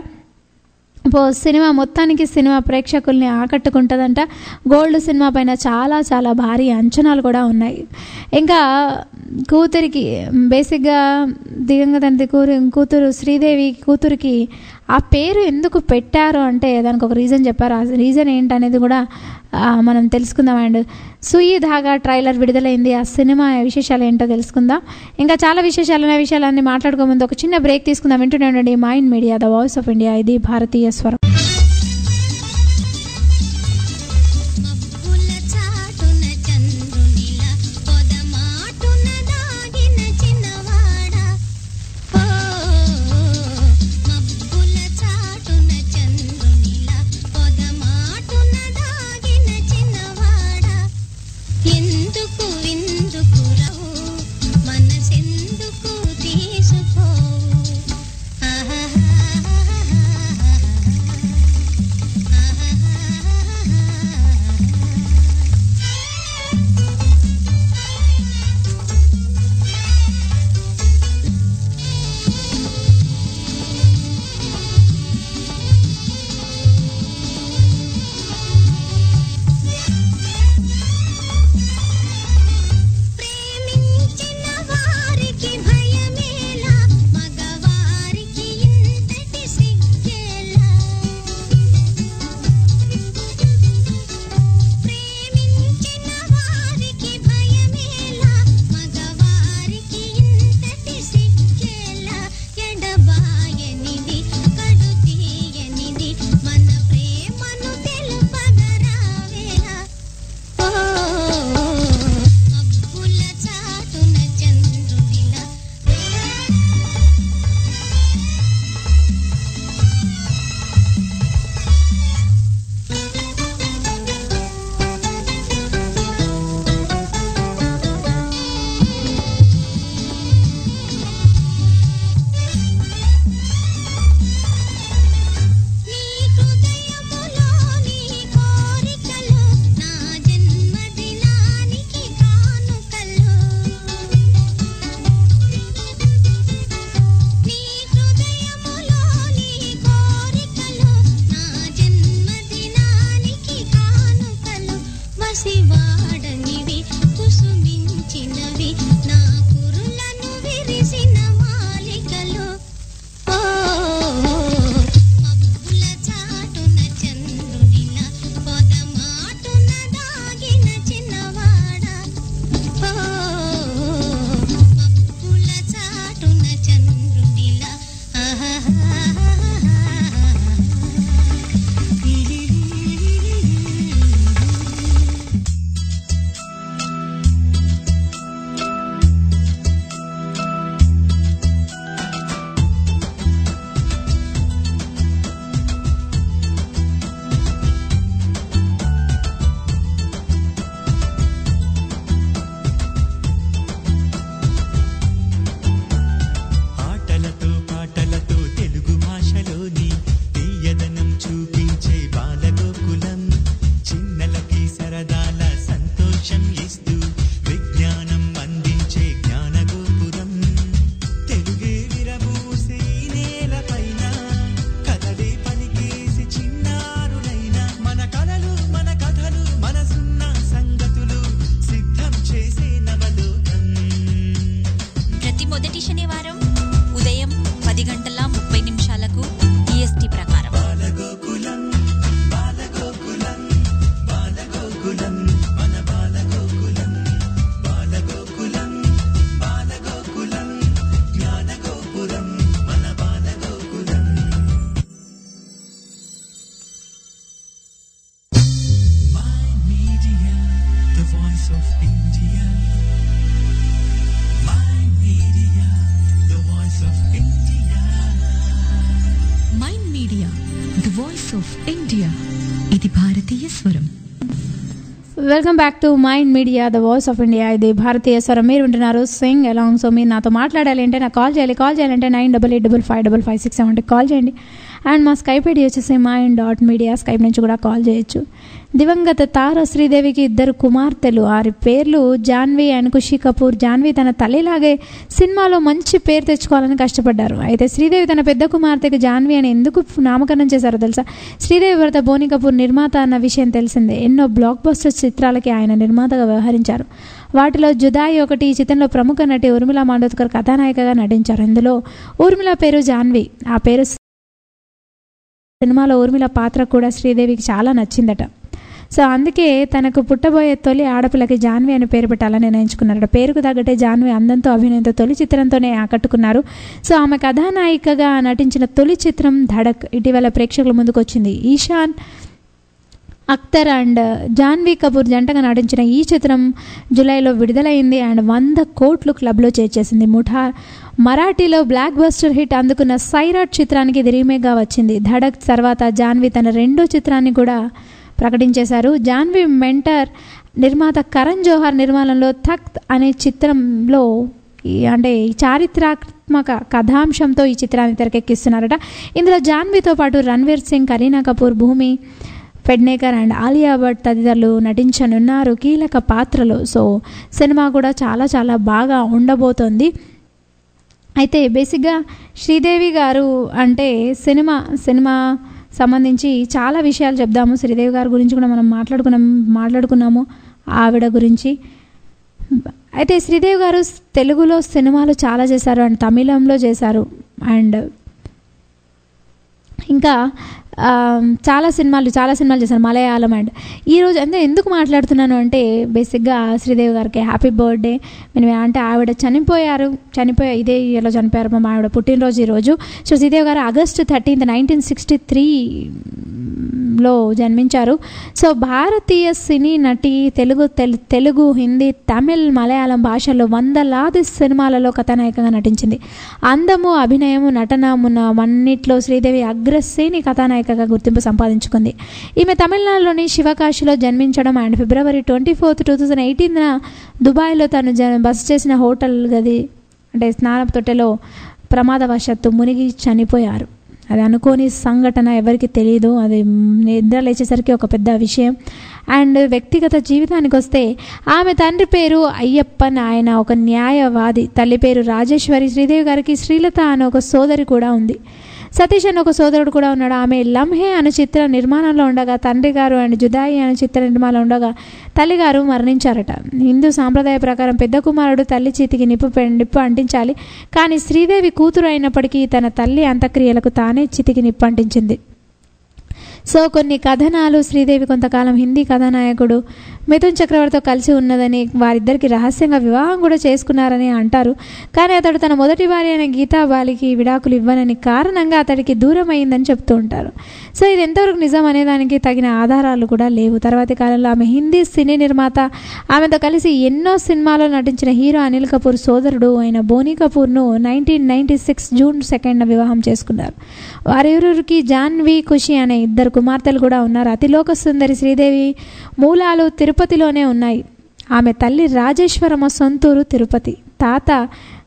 పో సినిమా మొత్తానికి సినిమా ప్రేక్షకుల్ని ఆకట్టుకుంటుందంట గోల్డ్ సినిమా పైన చాలా చాలా భారీ అంచనాలు కూడా ఉన్నాయి ఇంకా కూతురికి బేసిక్గా దివంగత తండ్రి కూతురు కూతురు శ్రీదేవి కూతురికి ఆ పేరు ఎందుకు పెట్టారు అంటే దానికి ఒక రీజన్ చెప్పారు ఆ రీజన్ ఏంటనేది కూడా ఆ, మనం తెలుసుకుందాం అండ్ సుయి ధాగా ట్రైలర్ విడుదలైంది ఆ సినిమా విశేషాలు ఏంటో తెలుసుకుందాం ఇంకా చాలా విశేషాలు ఉన్నాయి విషయాలన్నీ మాట్లాడుకో ముందు ఒక చిన్న బ్రేక్ తీసుకుందాం వింటూనే ఉండండి mind media the voice of India ఇది భారతీయ స్వరం మబ్బుల చాటున చంద్రునిలా పొదమాటున దాగిన చిన్నవాడా ఓ మబ్బుల చాటున చంద్రునిలా పొదమాటున దాగిన చిన్నవాడా ఎందుకు విందుకు రావు మనసెందుకు తీసుకోవు ప్రేమించిన వారికి భయమేలా మగవారికి ఇంతటి సిగ్గేలా ప్రేమించిన వారికి భయమేలా మగవారికి ఇంతటి సిగ్గేలా ఎడబాయనిది కడు తీయనిది మన ప్రేమను తెలుపగరావేలా ఓ మబ్బుల చాటున చంద్రునిలా నీ హృదయములోని కోరికలు నా జన్మదినానికి కానుకలు నీ హృదయములోని కోరికలు నా జన్మదినానికి కానుకలు మసివాడనివి కుసుమించినవి నా కురులను విరిసిన మాలికలు ఓ మబ్బుల చాటున చంద్రునిలా పొదమాటున దాగిన చిన్నవాడా ఓ మబ్బుల చాటున చంద్రునిలా ఆహా సాక్ష్యం ఇస్తూ విజ్ఞానం అందించే జ్ఞానగోపురం తెలుగే విరబూసే ఈ నేలపైన కథలే పలికేసి చిన్నారులైన మన కలలు మన కథలు మనసున్న సంగతులు సిద్ధం చేసే నవలోకం ప్రతి మొదటి శనివారం ఉదయం పది గంటల ముప్పై నిమిషాలకు ఈఎస్టీ ప్రకారం బాలగోకులం బాలగోకులం బాలగోకులం మన బాలగోకులం బాలగోకులం బాలగోకులం జ్ఞానగోపురం మన Balagokulam My media, the voice of India. My media, the voice of India. Mind media the voice of India ఇది భారతీయ స్వరం welcome back to mind media the voice of India ఇది భారతీయ స్వరం మీరు వింటున్నారు సింగ్ అలాంగ్ సో మీరు నాతో మాట్లాడాలి అంటే నాకు కాల్ చేయాలి కాల్ చేయాలంటే nine double eight double five double five six seven call చేయండి అండ్ మా స్కైప్ ఐడి వచ్చేసి మైండ్ డాట్ మీడియా స్కైప్ నుంచి కూడా కాల్ చేయొచ్చు దివంగత తార శ్రీదేవికి ఇద్దరు కుమార్తెలు వారి పేర్లు జాన్వి అండ్ ఖుషి కపూర్ జాన్వి తన తల్లిలాగే సినిమాలో మంచి పేరు తెచ్చుకోవాలని కష్టపడ్డారు అయితే శ్రీదేవి తన పెద్ద కుమార్తెకి జాన్వి అని ఎందుకు నామకరణం చేశారో తెలుసా శ్రీదేవి భర్త బోని కపూర్ నిర్మాత అన్న విషయం తెలిసిందే ఎన్నో బ్లాక్ బస్టర్ చిత్రాలకి ఆయన నిర్మాతగా వ్యవహరించారు వాటిలో జుదాయి ఒకటి ఈ చిత్రంలో ప్రముఖ నటి ఊర్మిళ మాండోద్కర్ కథానాయికగా నటించారు ఇందులో ఊర్మిళ పేరు జాన్వి ఆ పేరు సినిమాలో ఊర్మిళ పాత్ర కూడా శ్రీదేవికి చాలా నచ్చిందట సో అందుకే తనకు పుట్టబోయే తొలి ఆడపిల్లకి జాన్వి అని పేరు పెట్టాలని నిర్ణయించుకున్నారట పేరుకు తగ్గట్టే జాన్వి అందంతో అభినయంతో తొలి చిత్రంతోనే ఆకట్టుకున్నారు సో ఆమె కథానాయికగా నటించిన తొలి చిత్రం ధడక్ ఇటీవల ప్రేక్షకుల ముందుకు వచ్చింది ఈశాన్ అఖ్తర్ అండ్ జాన్వీ కపూర్ జంటగా నటించిన ఈ చిత్రం జూలైలో విడుదలైంది అండ్ వంద కోట్లు క్లబ్లో చేర్చేసింది ముఠా మరాఠీలో బ్లాక్ బస్టర్ హిట్ అందుకున్న సైరాట్ చిత్రానికి ఇది రీమేక్గా వచ్చింది ధడక్ తర్వాత జాన్వీ తన రెండో చిత్రాన్ని కూడా ప్రకటించేశారు జాన్వీ మెంటర్ నిర్మాత కరణ్ జోహార్ నిర్మాణంలో తఖ్త్ అనే చిత్రంలో ఈ అంటే ఈ చారిత్రాత్మక కథాంశంతో ఈ చిత్రాన్ని తెరకెక్కిస్తున్నారట ఇందులో జాన్వీతో పాటు రణ్వీర్ సింగ్ కరీనా కపూర్ భూమి ఫెడ్నేకర్ అండ్ ఆలియా భట్ తదితరులు నటించనున్నారు కీలక పాత్రలు సో సినిమా కూడా చాలా చాలా బాగా ఉండబోతోంది అయితే బేసిక్గా శ్రీదేవి గారు అంటే సినిమా సినిమా సంబంధించి చాలా విషయాలు చెప్దాము శ్రీదేవి గారి గురించి కూడా మనం మాట్లాడుకున్నాం మాట్లాడుకున్నాము ఆవిడ గురించి అయితే శ్రీదేవి గారు తెలుగులో సినిమాలు చాలా చేశారు అండ్ తమిళంలో చేశారు అండ్ ఇంకా ఆ, చాలా సినిమాలు చాలా సినిమాలు చేశాను మలయాళం అండ్ ఈరోజు అంటే ఎందుకు మాట్లాడుతున్నాను అంటే బేసిక్గా శ్రీదేవి గారికి హ్యాపీ బర్త్డే మేము అంటే ఆవిడ చనిపోయారు చనిపోయా ఇదే ఇయర్లో చనిపోయారు మా ఆవిడ పుట్టినరోజు ఈరోజు సో శ్రీదేవి గారు ఆగస్టు థర్టీన్త్ నైన్టీన్ సిక్స్టీ త్రీలో జన్మించారు సో భారతీయ సినీ నటి తెలుగు తెలు తెలుగు హిందీ తమిళ్ మలయాళం భాషల్లో వందలాది సినిమాలలో కథానాయికగా నటించింది అందము అభినయము నటన మున్న అన్నిట్లో శ్రీదేవి అగ్రశ్రేణి కథానాయికగా గుర్తింపు సంపాదించుకుంది ఈమె తమిళనాడులోని శివకాశిలో జన్మించడం and February twenty fourth two thousand ఎయిటీన్న దుబాయ్లో తను జ బస చేసిన హోటల్ గది అంటే స్నాన తొట్టెలో ప్రమాదవశాత్తు మునిగి చనిపోయారు అది అనుకోని సంఘటన ఎవరికి తెలియదు అది నిద్ర లేచేసరికి ఒక పెద్ద విషయం అండ్ వ్యక్తిగత జీవితానికి వస్తే ఆమె తండ్రి పేరు అయ్యప్పన్ ఆయన ఒక న్యాయవాది తల్లి పేరు రాజేశ్వరి శ్రీదేవి గారికి శ్రీలత అనే ఒక సోదరి కూడా ఉంది సతీష్ అనే ఒక సోదరుడు కూడా ఉన్నాడు ఆమె లంహే అనే చిత్ర నిర్మాణంలో ఉండగా తండ్రి గారు అండ్ జుదాయి అనే చిత్ర నిర్మాణంలో ఉండగా తల్లిగారు మరణించారట హిందూ సాంప్రదాయ ప్రకారం పెద్ద కుమారుడు తల్లి చేతికి నిప్పు పె- నిప్పు అంటించాలి కానీ శ్రీదేవి కూతురు అయినప్పటికీ తన తల్లి అంత్యక్రియలకు తానే చితికి నిప్పు అంటించింది సో కొన్ని కథనాలు శ్రీదేవి కొంతకాలం హిందీ కథానాయకుడు మిథున్ చక్రవర్తితో కలిసి ఉన్నదని వారిద్దరికి రహస్యంగా వివాహం కూడా చేసుకున్నారని అంటారు కానీ అతడు తన మొదటి భార్య అయిన గీతాబాలికి విడాకులు ఇవ్వనని కారణంగా అతడికి దూరం అయిందని చెప్తూ ఉంటారు సో ఇది ఎంతవరకు నిజం అనే దానికి తగిన ఆధారాలు కూడా లేవు తర్వాతి కాలంలో ఆమె హిందీ సినీ నిర్మాత ఆమెతో కలిసి ఎన్నో సినిమాల్లో నటించిన హీరో అనిల్ కపూర్ సోదరుడు అయిన బోనీ కపూర్ను నైన్టీన్ నైన్టీ సిక్స్ జూన్ సెకండ్న వివాహం చేసుకున్నారు వారిరువురికి జాన్వి ఖుషి అనే ఇద్దరు కుమార్తెలు కూడా ఉన్నారు అతిలోక సుందరి శ్రీదేవి మూలాలు తిరుపతిలోనే ఉన్నాయి ఆమె తల్లి రాజేశ్వరమ్మ సొంతూరు తిరుపతి తాత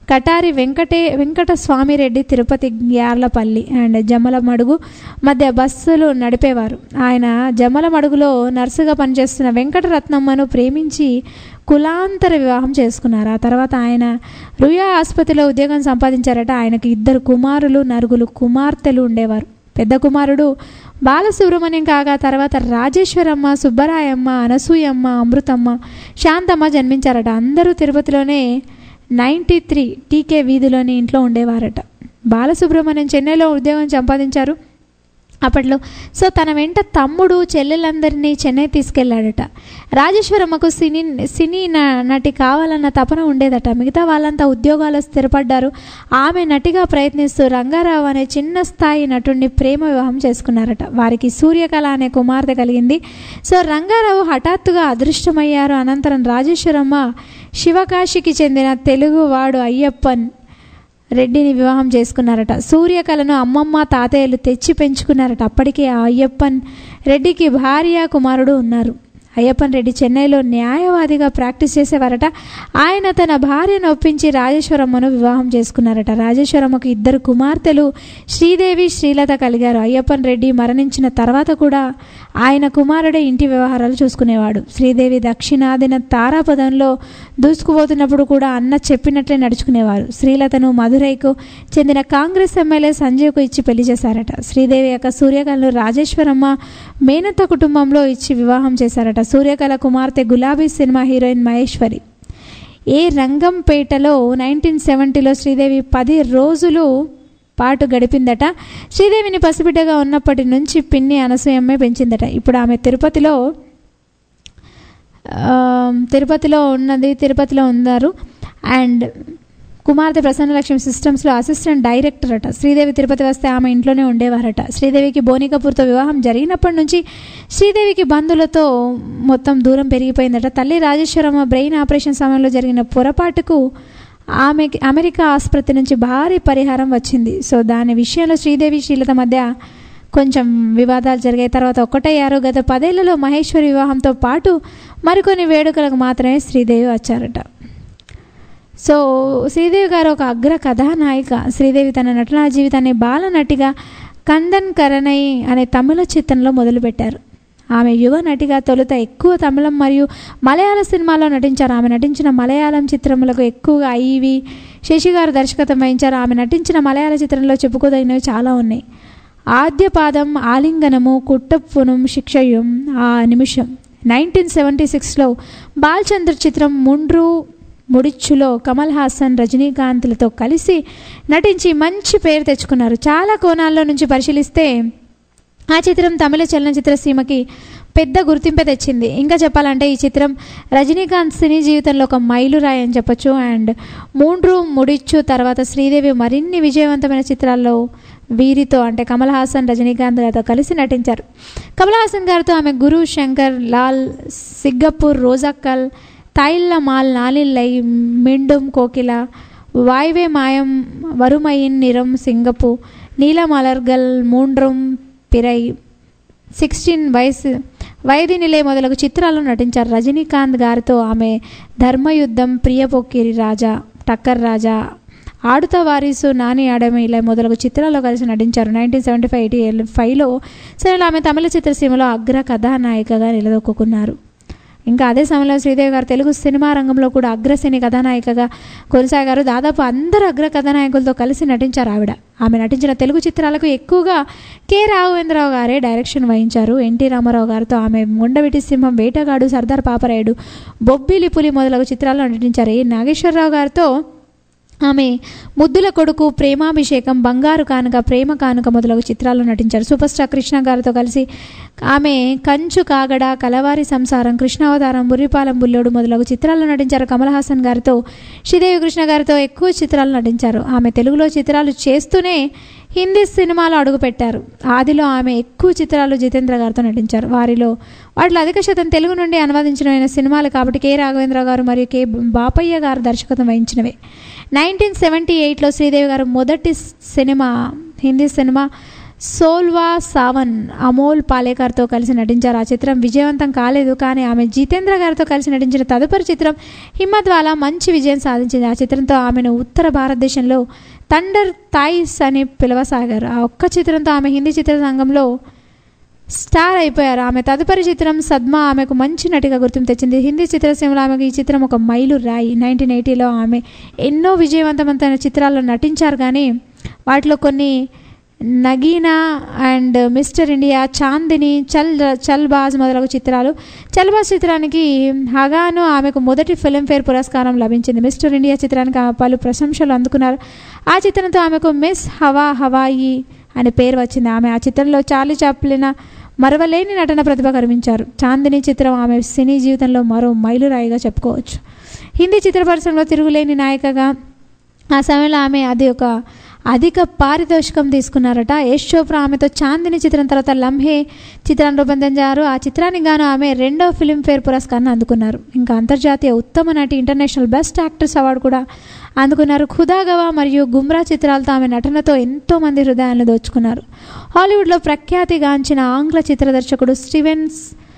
కటారి వెంకటే వెంకట స్వామిరెడ్డి తిరుపతి యార్లపల్లి అండ్ జమ్మలమడుగు మధ్య బస్సులు నడిపేవారు ఆయన జమ్మలమడుగులో నర్సుగా పనిచేస్తున్న వెంకటరత్నమ్మను ప్రేమించి కులాంతర వివాహం చేసుకున్నారు ఆ తర్వాత ఆయన రుయా ఆసుపత్రిలో ఉద్యోగం సంపాదించారట ఆయనకు ఇద్దరు కుమారులు నలుగురు కుమార్తెలు ఉండేవారు పెద్ద కుమారుడు బాలసుబ్రహ్మణ్యం కాగా తర్వాత రాజేశ్వరమ్మ సుబ్బరాయమ్మ అనసూయమ్మ అమృతమ్మ శాంతమ్మ జన్మించారట అందరూ తిరుపతిలోనే నైంటీ త్రీ టీకే వీధిలోని ఇంట్లో ఉండేవారట బాలసుబ్రహ్మణ్యం చెన్నైలో ఉద్యోగం సంపాదించారు అప్పట్లో సో తన వెంట తమ్ముడు చెల్లెలందరినీ చెన్నై తీసుకెళ్లాడట రాజేశ్వరమ్మకు సినీ సినీ న- నటి కావాలన్న తపన ఉండేదట మిగతా వాళ్ళంతా ఉద్యోగాలు స్థిరపడ్డారు ఆమె నటిగా ప్రయత్నిస్తూ రంగారావు అనే చిన్న స్థాయి నటుడిని ప్రేమ వివాహం చేసుకున్నారట వారికి సూర్యకళ అనే కుమార్తె కలిగింది సో రంగారావు హఠాత్తుగా అదృష్టమయ్యారు అనంతరం రాజేశ్వరమ్మ శివకాశికి చెందిన తెలుగువాడు అయ్యప్పన్ రెడ్డిని వివాహం చేసుకున్నారట సూర్యకళను అమ్మమ్మ తాతయ్యలు తెచ్చి పెంచుకున్నారట అప్పటికే ఆ అయ్యప్పన్ రెడ్డికి భార్య కుమారుడు ఉన్నారు అయ్యప్పన్ రెడ్డి చెన్నైలో న్యాయవాదిగా ప్రాక్టీస్ చేసేవారట ఆయన తన భార్యను ఒప్పించి రాజేశ్వరమ్మను వివాహం చేసుకున్నారట రాజేశ్వరమ్మకు ఇద్దరు కుమార్తెలు శ్రీదేవి శ్రీలత కలిగారు అయ్యప్పన్ రెడ్డి మరణించిన తర్వాత కూడా ఆయన కుమారుడే ఇంటి వ్యవహారాలు చూసుకునేవాడు శ్రీదేవి దక్షిణాదిన తారాపదంలో దూసుకుపోతున్నప్పుడు కూడా అన్న చెప్పినట్లే నడుచుకునేవారు శ్రీలతను మధురైకు చెందిన కాంగ్రెస్ ఎమ్మెల్యే సంజయ్కు ఇచ్చి పెళ్లి చేశారట శ్రీదేవి యొక్క సూర్యకళను రాజేశ్వరమ్మ మేనత్త కుటుంబంలో ఇచ్చి వివాహం చేశారట సూర్యకళ కుమార్తె గులాబీ సినిమా హీరోయిన్ మహేశ్వరి ఏ రంగంపేటలో నైన్టీన్ సెవెంటీలో శ్రీదేవి పది రోజులు పాటు గడిపిందట శ్రీదేవిని పసిబిడ్డగా ఉన్నప్పటి నుంచి పిన్ని అనసూయమ్మే పెంచిందట ఇప్పుడు ఆమె తిరుపతిలో ఆ, తిరుపతిలో ఉన్నది తిరుపతిలో ఉన్నారు అండ్ కుమార్తె ప్రసన్నలక్ష్మి సిస్టమ్స్లో అసిస్టెంట్ డైరెక్టర్ అట శ్రీదేవి తిరుపతి వస్తే ఆమె ఇంట్లోనే ఉండేవారట శ్రీదేవికి బోని కపూర్తో వివాహం జరిగినప్పటి నుంచి శ్రీదేవికి బంధువులతో మొత్తం దూరం పెరిగిపోయిందట తల్లి రాజేశ్వరమ్మ బ్రెయిన్ ఆపరేషన్ సమయంలో జరిగిన పొరపాటుకు ఆమెకి అమెరికా ఆసుపత్రి నుంచి భారీ పరిహారం వచ్చింది సో దాని విషయంలో శ్రీదేవి శ్రీలత మధ్య కొంచెం వివాదాలు జరిగాయి తర్వాత ఒక్కటయ్యారు గత పదేళ్లలో మహేశ్వరి వివాహంతో పాటు మరికొన్ని వేడుకలకు మాత్రమే శ్రీదేవి వచ్చారట సో శ్రీదేవి గారు ఒక అగ్ర కథానాయిక శ్రీదేవి తన నటనా జీవితాన్ని బాలనటిగా కందన్ కరణై అనే తమిళ చిత్రంలో మొదలుపెట్టారు ఆమె యువ నటిగా తొలుత ఎక్కువ తమిళం మరియు మలయాళ సినిమాలో నటించారు ఆమె నటించిన మలయాళం చిత్రములకు ఎక్కువగా ఐవి శశి గారు దర్శకత్వం వహించారు ఆమె నటించిన మలయాళ చిత్రంలో చెప్పుకోదగినవి చాలా ఉన్నాయి ఆద్యపాదం ఆలింగనము కుట్టప్పునం శిక్షయం ఆ నిమిషం నైన్టీన్ సెవెంటీ సిక్స్లో బాల్చంద్ర చిత్రం ముండ్రు ముడిచ్చులో కమల్ హాసన్ రజనీకాంత్లతో కలిసి నటించి మంచి పేరు తెచ్చుకున్నారు చాలా కోణాల్లో నుంచి పరిశీలిస్తే ఆ చిత్రం తమిళ చలనచిత్ర సీమకి పెద్ద గుర్తింపే తెచ్చింది ఇంకా చెప్పాలంటే ఈ చిత్రం రజనీకాంత్ సినీ జీవితంలో ఒక మైలురాయి అని చెప్పొచ్చు అండ్ మూండ్రు ముడిచ్చు తర్వాత శ్రీదేవి మరిన్ని విజయవంతమైన చిత్రాల్లో వీరితో అంటే కమల్ హాసన్ రజనీకాంత్ గారితో కలిసి నటించారు కమల్ హాసన్ గారితో ఆమె గురు శంకర్ లాల్ సిగ్గపూర్ రోజక్కల్ తాయిల్ల మాల్ నాలిల్లై మిండుం కోకిల వాయువే మాయం వరుమయిన్ నిరం సింగపు నీలమలర్గల్ మూండ్రం పిరై సిక్స్టీన్ వయసు వైది నిలయ మొదలగు చిత్రాల్లో నటించారు రజనీకాంత్ గారితో ఆమె ధర్మయుద్ధం ప్రియపొక్కిరి రాజా టక్కర్ రాజా ఆడుతా వారీసు నాని ఆడమే ఇలా మొదలగు చిత్రాల్లో కలిసి నటించారు నైన్టీన్ సెవెంటీ ఫైవ్ ఎయిటీ ఫైవ్లో సరే ఆమె తమిళ చిత్రసీమలో అగ్ర కథానాయికగా నిలదొక్కున్నారు ఇంకా అదే సమయంలో శ్రీదేవి గారు తెలుగు సినిమా రంగంలో కూడా అగ్రశ్రేణి కథానాయికగా కొనసాగారు దాదాపు అందరు అగ్ర కథానాయకులతో కలిసి నటించారు ఆవిడ ఆమె నటించిన తెలుగు చిత్రాలకు ఎక్కువగా కె రాఘవేంద్రరావు గారే డైరెక్షన్ వహించారు ఎన్టీ రామారావు గారితో ఆమె ముండవిటి సింహం వేటగాడు సర్దార్ పాపరాయుడు బొబ్బిలి పులి మొదలగు చిత్రాల్లో నటించారు ఈ నాగేశ్వరరావు గారితో ఆమె ముద్దుల కొడుకు ప్రేమాభిషేకం బంగారు కానుక ప్రేమ కానుక మొదలగు చిత్రాల్లో నటించారు సూపర్ స్టార్ కృష్ణ గారితో కలిసి ఆమె కంచు కాగడ కలవారి సంసారం కృష్ణావతారం బుర్రిపాలెం బుల్లోడు మొదలగు చిత్రాల్లో నటించారు కమల్ హాసన్ గారితో శ్రీదేవి కృష్ణ గారితో ఎక్కువ చిత్రాలు నటించారు ఆమె తెలుగులో చిత్రాలు చేస్తూనే హిందీ సినిమాలో అడుగుపెట్టారు ఆదిలో ఆమె ఎక్కువ చిత్రాలు జితేంద్ర గారితో నటించారు వారిలో వాటిలో అధిక శాతం తెలుగు నుండి అనువదించిన సినిమాలు కాబట్టి కె రాఘవేంద్ర గారు మరియు కె బాపయ్య గారు దర్శకత్వం వహించినవే నైన్టీన్ సెవెంటీ ఎయిట్లో శ్రీదేవి గారు మొదటి సినిమా హిందీ సినిమా సోల్వా సావన్ అమోల్ పాలేకర్తో కలిసి నటించారు ఆ చిత్రం విజయవంతం కాలేదు కానీ ఆమె జితేంద్ర గారితో కలిసి నటించిన తదుపరి చిత్రం హిమ్మత్ వాలా మంచి విజయం సాధించింది ఆ చిత్రంతో ఆమెను ఉత్తర భారతదేశంలో థండర్ థాయిస్ అని పిలవసాగారు ఆ ఒక్క చిత్రంతో ఆమె హిందీ చిత్ర రంగంలో స్టార్ అయిపోయారు ఆమె తదుపరి చిత్రం సద్మా ఆమెకు మంచి నటిగా గుర్తింపు తెచ్చింది హిందీ చిత్రసీమలో ఆమెకు ఈ చిత్రం ఒక మైలు రాయి నైన్టీన్ ఎయిటీలో ఆమె ఎన్నో విజయవంతమైన చిత్రాల్లో నటించారు కానీ వాటిలో కొన్ని Nagina and mister India Chandni Chal చల్ బాజ్ మొదలగు చిత్రాలు చల్ బాజ్ చిత్రానికి హగాను ఆమెకు మొదటి ఫిల్మ్ఫేర్ పురస్కారం లభించింది మిస్టర్ ఇండియా చిత్రానికి ఆమె పలు ప్రశంసలు అందుకున్నారు ఆ చిత్రంతో ఆమెకు మిస్ హవా హవాయి అనే పేరు వచ్చింది ఆమె ఆ చిత్రంలో చార్లీ చాప్లిన మరవలేని నటన ప్రతిభ కనిపించారు చాందిని చిత్రం ఆమె సినీ జీవితంలో మరో మైలురాయిగా చెప్పుకోవచ్చు హిందీ చిత్ర పరిశ్రమలో తిరుగులేని నాయికగా ఆ సమయంలో ఆమె అది ఒక అధిక పారితోషికం తీసుకున్నారట యశ్ చోప్రా ఆమెతో చాందిని చిత్రం తర్వాత లంహే చిత్రాన్ని రూపొందించారు ఆ చిత్రానికి గాను ఆమె రెండో ఫిల్మ్ఫేర్ పురస్కారాన్ని అందుకున్నారు ఇంకా అంతర్జాతీయ ఉత్తమ నటి ఇంటర్నేషనల్ బెస్ట్ యాక్ట్రెస్ అవార్డు కూడా అందుకున్నారు ఖుదాగవా మరియు గుమ్రా చిత్రాలతో ఆమె నటనతో ఎంతో మంది హృదయాలను దోచుకున్నారు హాలీవుడ్లో ప్రఖ్యాతిగాంచిన ఆంగ్ల చిత్ర దర్శకుడు స్టీవెన్స్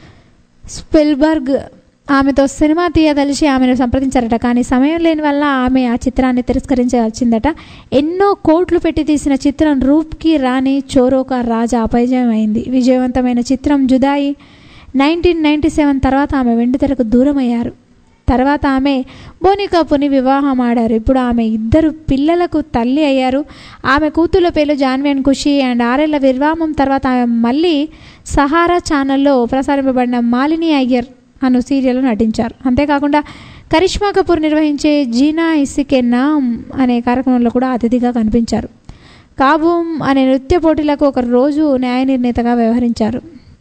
స్పిల్బర్గ్ ఆమెతో సినిమా తీయదలిచి ఆమెను సంప్రదించారట కానీ సమయం లేని వల్ల ఆమె ఆ చిత్రాన్ని తిరస్కరించాల్సిందట ఎన్నో కోట్లు పెట్టి తీసిన చిత్రం రూప్కి రాణి చోరోకా రాజా అపజయం అయింది విజయవంతమైన చిత్రం జుదాయి నైన్టీన్ నైంటీ సెవెన్ తర్వాత ఆమె వెండితెరకు దూరం అయ్యారు తర్వాత ఆమె బోని కపూర్ని వివాహం ఆడారు ఇప్పుడు ఆమె ఇద్దరు పిల్లలకు తల్లి అయ్యారు ఆమె కూతుళ్ళ పేర్లు జాన్వి అండ్ ఖుషి అండ్ ఆరేళ్ల వివాహం తర్వాత ఆమె మళ్ళీ సహారా ఛానల్లో ప్రసారింపబడిన మాలిని అయ్యర్ అను సీరియల్లో నటించారు అంతేకాకుండా కరిష్మా కపూర్ నిర్వహించే జీనా ఇసికే నామ్ అనే కార్యక్రమంలో కూడా అతిథిగా కనిపించారు కాబూమ్ అనే నృత్య పోటీలకు ఒక రోజు న్యాయ నిర్ణేతగా వ్యవహరించారు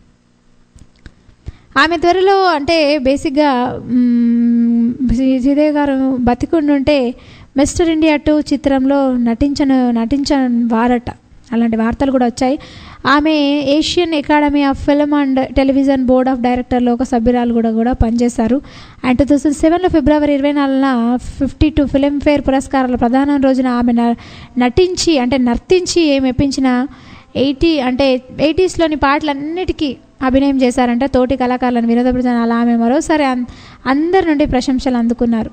ఆమె త్వరలో అంటే బేసిక్గా మ్మ్, శ్రీదేవి గారు బతికుండుంటే మిస్టర్ ఇండియా టూ చిత్రంలో నటించను నటించని వారట అలాంటి వార్తలు కూడా వచ్చాయి ఆమె Asian academy of film and television board of డైరెక్టర్లో ఒక సభ్యురాలు కూడా కూడా పనిచేశారు అండ్ టూ థౌసండ్ సెవెన్లో ఫిబ్రవరి ఇరవై నాలుగున ఫిఫ్టీ టూ ఫిల్మ్ఫేర్ పురస్కారాల ప్రధాన రోజున ఆమె న- నటించి అంటే నర్తించి ఏం మెప్పించిన ఎయిటీ అంటే ఎయిటీస్లోని పాటలన్నిటికీ అభినయం చేశారంటే తోటి కళాకారులను వినోదపరిచిన అలా ఆమె మరోసారి అన్- అందరి నుండి ప్రశంసలు అందుకున్నారు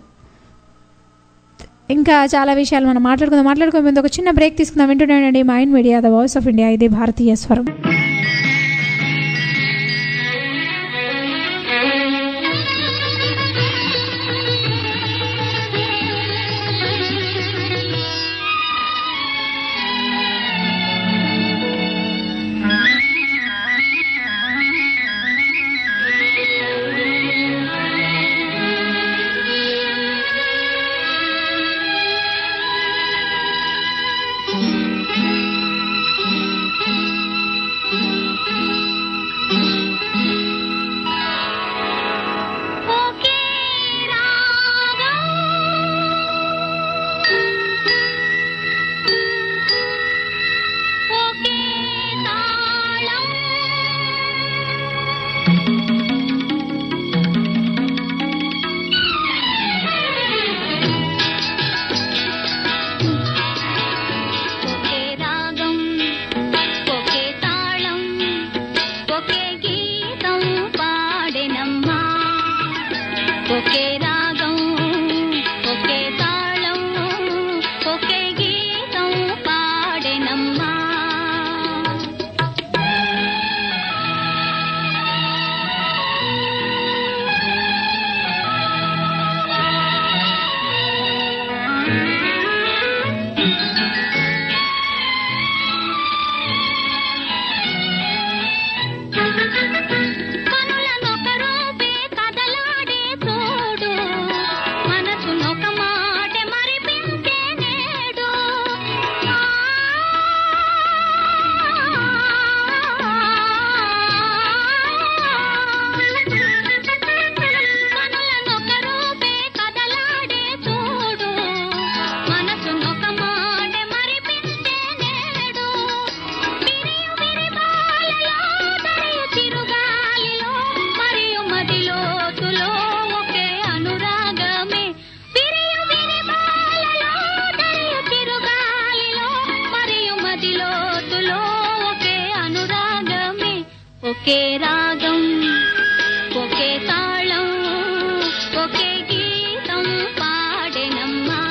ఇంకా చాలా విషయాలు మనం మాట్లాడుకుందాం మాట్లాడుకునే ముందు ఒక చిన్న బ్రేక్ తీసుకుందాం వింటున్నానండి mind media the voice of India ఇది భారతీయ స్వరం Thank you. ఒకే రాగం ఒకే తాళం ఒకే గీతం పాడెనమ్మా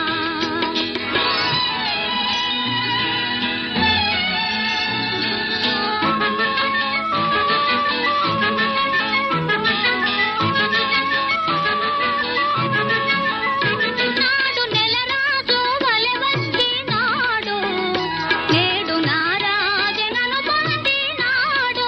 నాడు నెలరాజు వలె వచ్చినాడు నేడు నారాజనను పొందినాడు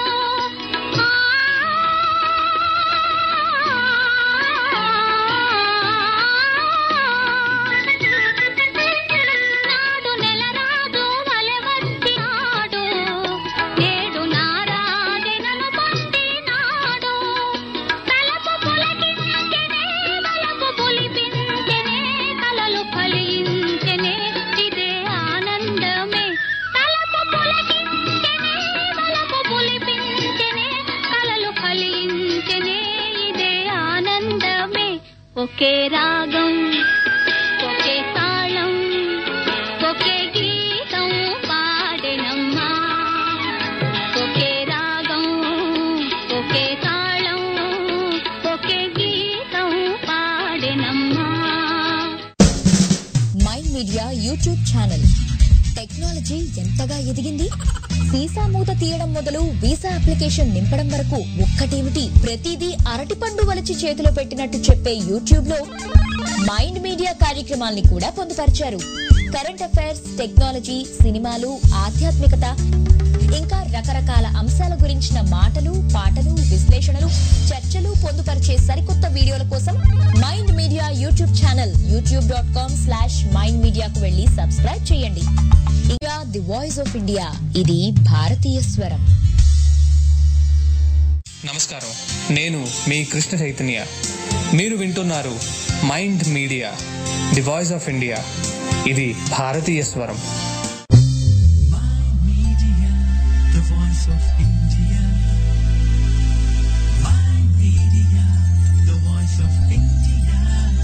నాడు నెలరాజు వలె వచ్చినాడు నేడు నారాజనను పొందినాడు తలపు పులకించెనే వలపు పులిపించెనే కలలు ఫలించెనే ఇదే ఆనందమే తలపు పులకించెనే వలపు పులిపించెనే కలలు ఫలించెనే ఇదే ఆనందమే ఒకే రాగం ఒకే తాళం ఒకే గీతం పాడెనమ్మా ఒకే రాగం ఒకే తాళం ఒకే గీతం పాడెనమ్మా Mind Media YouTube channel technology ఎంతగా ఎదిగింది సీసా మూత తీయడం మొదలు వీసా అప్లికేషన్ నింపడం వరకు ఒక్కటేమిటి ప్రతిదీ అరటిపండు వలచి చేతిలో పెట్టినట్టు చెప్పే యూట్యూబ్ లో మైండ్ మీడియా కార్యక్రమాల్ని కూడా పొందుపరిచారు కరెంట్ అఫైర్స్ టెక్నాలజీ సినిమాలు ఆధ్యాత్మికత ఇంకా రకరకాల అంశాల గురించిన మాటలు పాటలు విశ్లేషణలు చర్చలు పొందుపరిచే సరికొత్త వీడియోల కోసం Mind Media YouTube channel YouTube dot com slash Mind మీడియాకు వెళ్లి సబ్స్క్రైబ్ చేయండి ఇంకా ది వాయిస్ ఆఫ్ ఇండియా ఇది భారతీయ స్వరం నమస్కారం నేను మీ కృష్ణ చైతన్య మీరు వింటున్నారు mind media the voice of India ఇది భారతీయ స్వరం the voice of India. My media, the voice of India.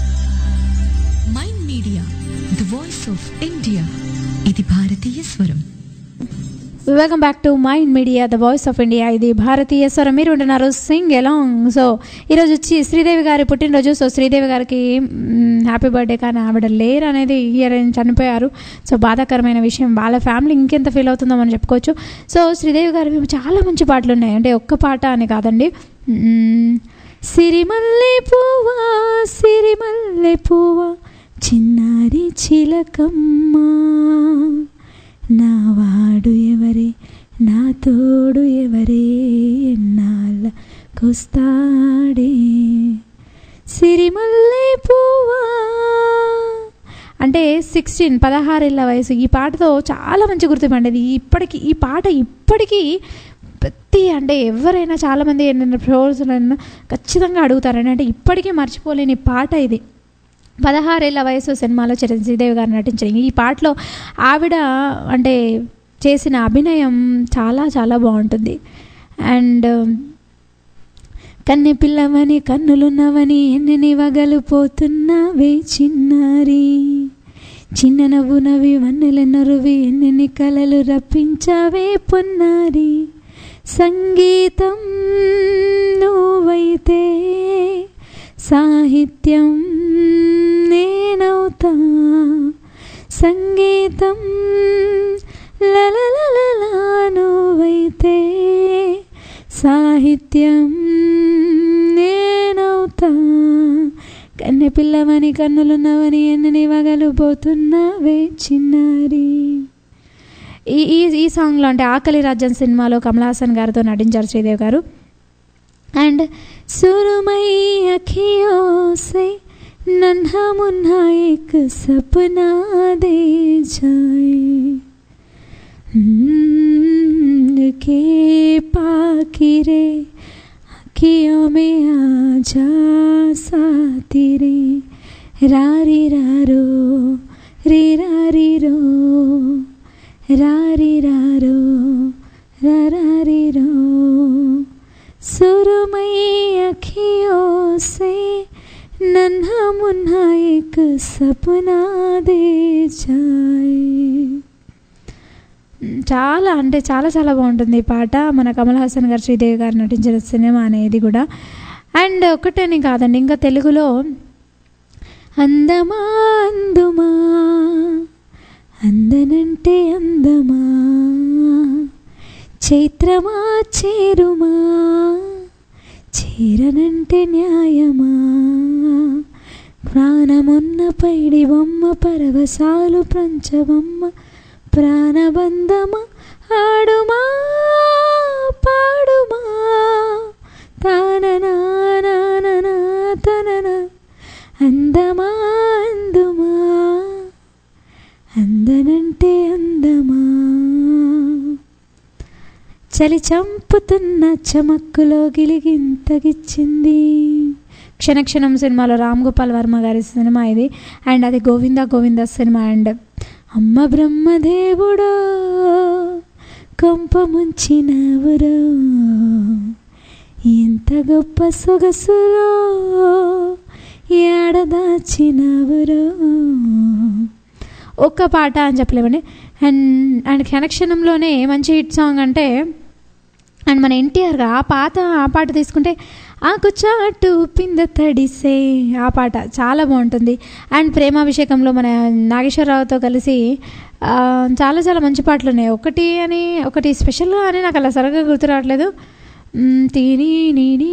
Mind media the voice of India ఇది భారతీయ స్వరం welcome back to mind media the voice of India ఇది భారతీయ స్వరం మీరు ఉంటున్నారు సింగ్ ఎలాంగ్ సో ఈరోజు వచ్చి శ్రీదేవి గారి పుట్టినరోజు సో శ్రీదేవి గారికి హ్యాపీ బర్త్డే కానీ ఆవిడ లేరు అనేది ఇయర్ చనిపోయారు సో బాధాకరమైన విషయం వాళ్ళ ఫ్యామిలీ ఇంకెంత ఫీల్ అవుతుందో మనం చెప్పుకోవచ్చు సో శ్రీదేవి గారి చాలా మంచి పాటలు ఉన్నాయి అంటే ఒక్క పాట అని కాదండి మ్మ్. సిరిమల్లె పువ్వా సిరిమల్లె పువ్వా చిన్నారి చిలకమ్మ నా వాడు ఎవరే నా తోడు ఎవరే ఎన్నాళ్ళకొస్తాడే సిరిమల్లె పువ్వా అంటే సిక్స్టీన్ పదహారేళ్ళ వయసు ఈ పాటతో చాలా మంచి గుర్తుపండేది ఇప్పటికి ఈ పాట ఇప్పటికీ ప్రతి అంటే ఎవరైనా చాలామంది ఏంటంటే షోస్ ఖచ్చితంగా అడుగుతారని అంటే ఇప్పటికీ మర్చిపోలేని పాట ఇది పదహారేళ్ల వయసు సినిమాలో చిరంజీవి గారు నటించారు ఈ పాటలో ఆవిడ అంటే చేసిన అభినయం చాలా చాలా బాగుంటుంది అండ్ కన్నె పిల్లవని కన్నులున్నవని ఎన్ని వగలిపోతున్నావే చిన్నారి చిన్న నవ్వు నవ్వి వన్నెలెన్నరువి ఎన్నెన్ని కలలు రప్పించావే పొన్నారి సంగీతం నువ్వైతే సాహిత్యం నేనవుతా సంగీతం లలలలలా నువ్వైతే సాహిత్యం నేనవుతా కన్నె పిల్లవని కన్నులున్నవని ఎన్నని వగలు పోతున్నావే చిన్నారి ఈ ఈ ఈ సాంగ్లో అంటే ఆకలి రాజ్యం సినిమాలో కమల్ హాసన్ గారితో నటించారు శ్రీదేవి గారు అండ్ सुरमई अखियों से नन्हा मुन्हा एक सपना दे जाए हम्म, के पाकिरे अखियों में आ जा साथी रे रारी रारो रे रारी रो रारी रारो रा रारी रो सुरमई अखियों से नन्हा मुन्हा एक सपना दे जाए చాలా అంటే చాలా చాలా బాగుంటుంది ఈ పాట మన కమల్ హాసన్ గారు శ్రీదేవి గారు నటించిన సినిమా అనేది కూడా అండ్ ఒకటేని కాదండి ఇంకా తెలుగులో అందమా అందుమా అందనంటే అందమా చైత్రమా చేరుమా చీరనంటే న్యాయమా ప్రాణమున్న పైడి బొమ్మ పరవశాలు పంచబొమ్మ ప్రాణబంధమా ఆడుమా పాడుమా తాననా నాననా తననా అందమా అందుమా అందనంటే అందమా చలి చంపుతున్న చమక్కులో గిలిగింతగిచ్చింది క్షణక్షణం సినిమాలో రామ్ గోపాల్ వర్మ గారి సినిమా ఇది అండ్ అది గోవింద గోవింద సినిమా అండ్ అమ్మ బ్రహ్మదేవుడో కొంప ముంచినవురో ఎంత గొప్ప సొగసురో ఏడదాచినవురో ఒక్క పాట అని చెప్పలేమండి అండ్ అండ్ క్షణక్షణంలోనే మంచి హిట్ సాంగ్ అంటే అండ్ మన ఎన్టీఆర్ ఆ పాత ఆ పాట తీసుకుంటే ఆకు చాటు పింద తడిసే ఆ పాట చాలా బాగుంటుంది అండ్ ప్రేమాభిషేకంలో మన నాగేశ్వరరావుతో కలిసి ఆ, చాలా చాలా మంచి పాటలు ఉన్నాయి ఒకటి అని ఒకటి స్పెషల్గా అని నాకు అలా సరిగ్గా గుర్తు రావట్లేదు మ్, తిని నిని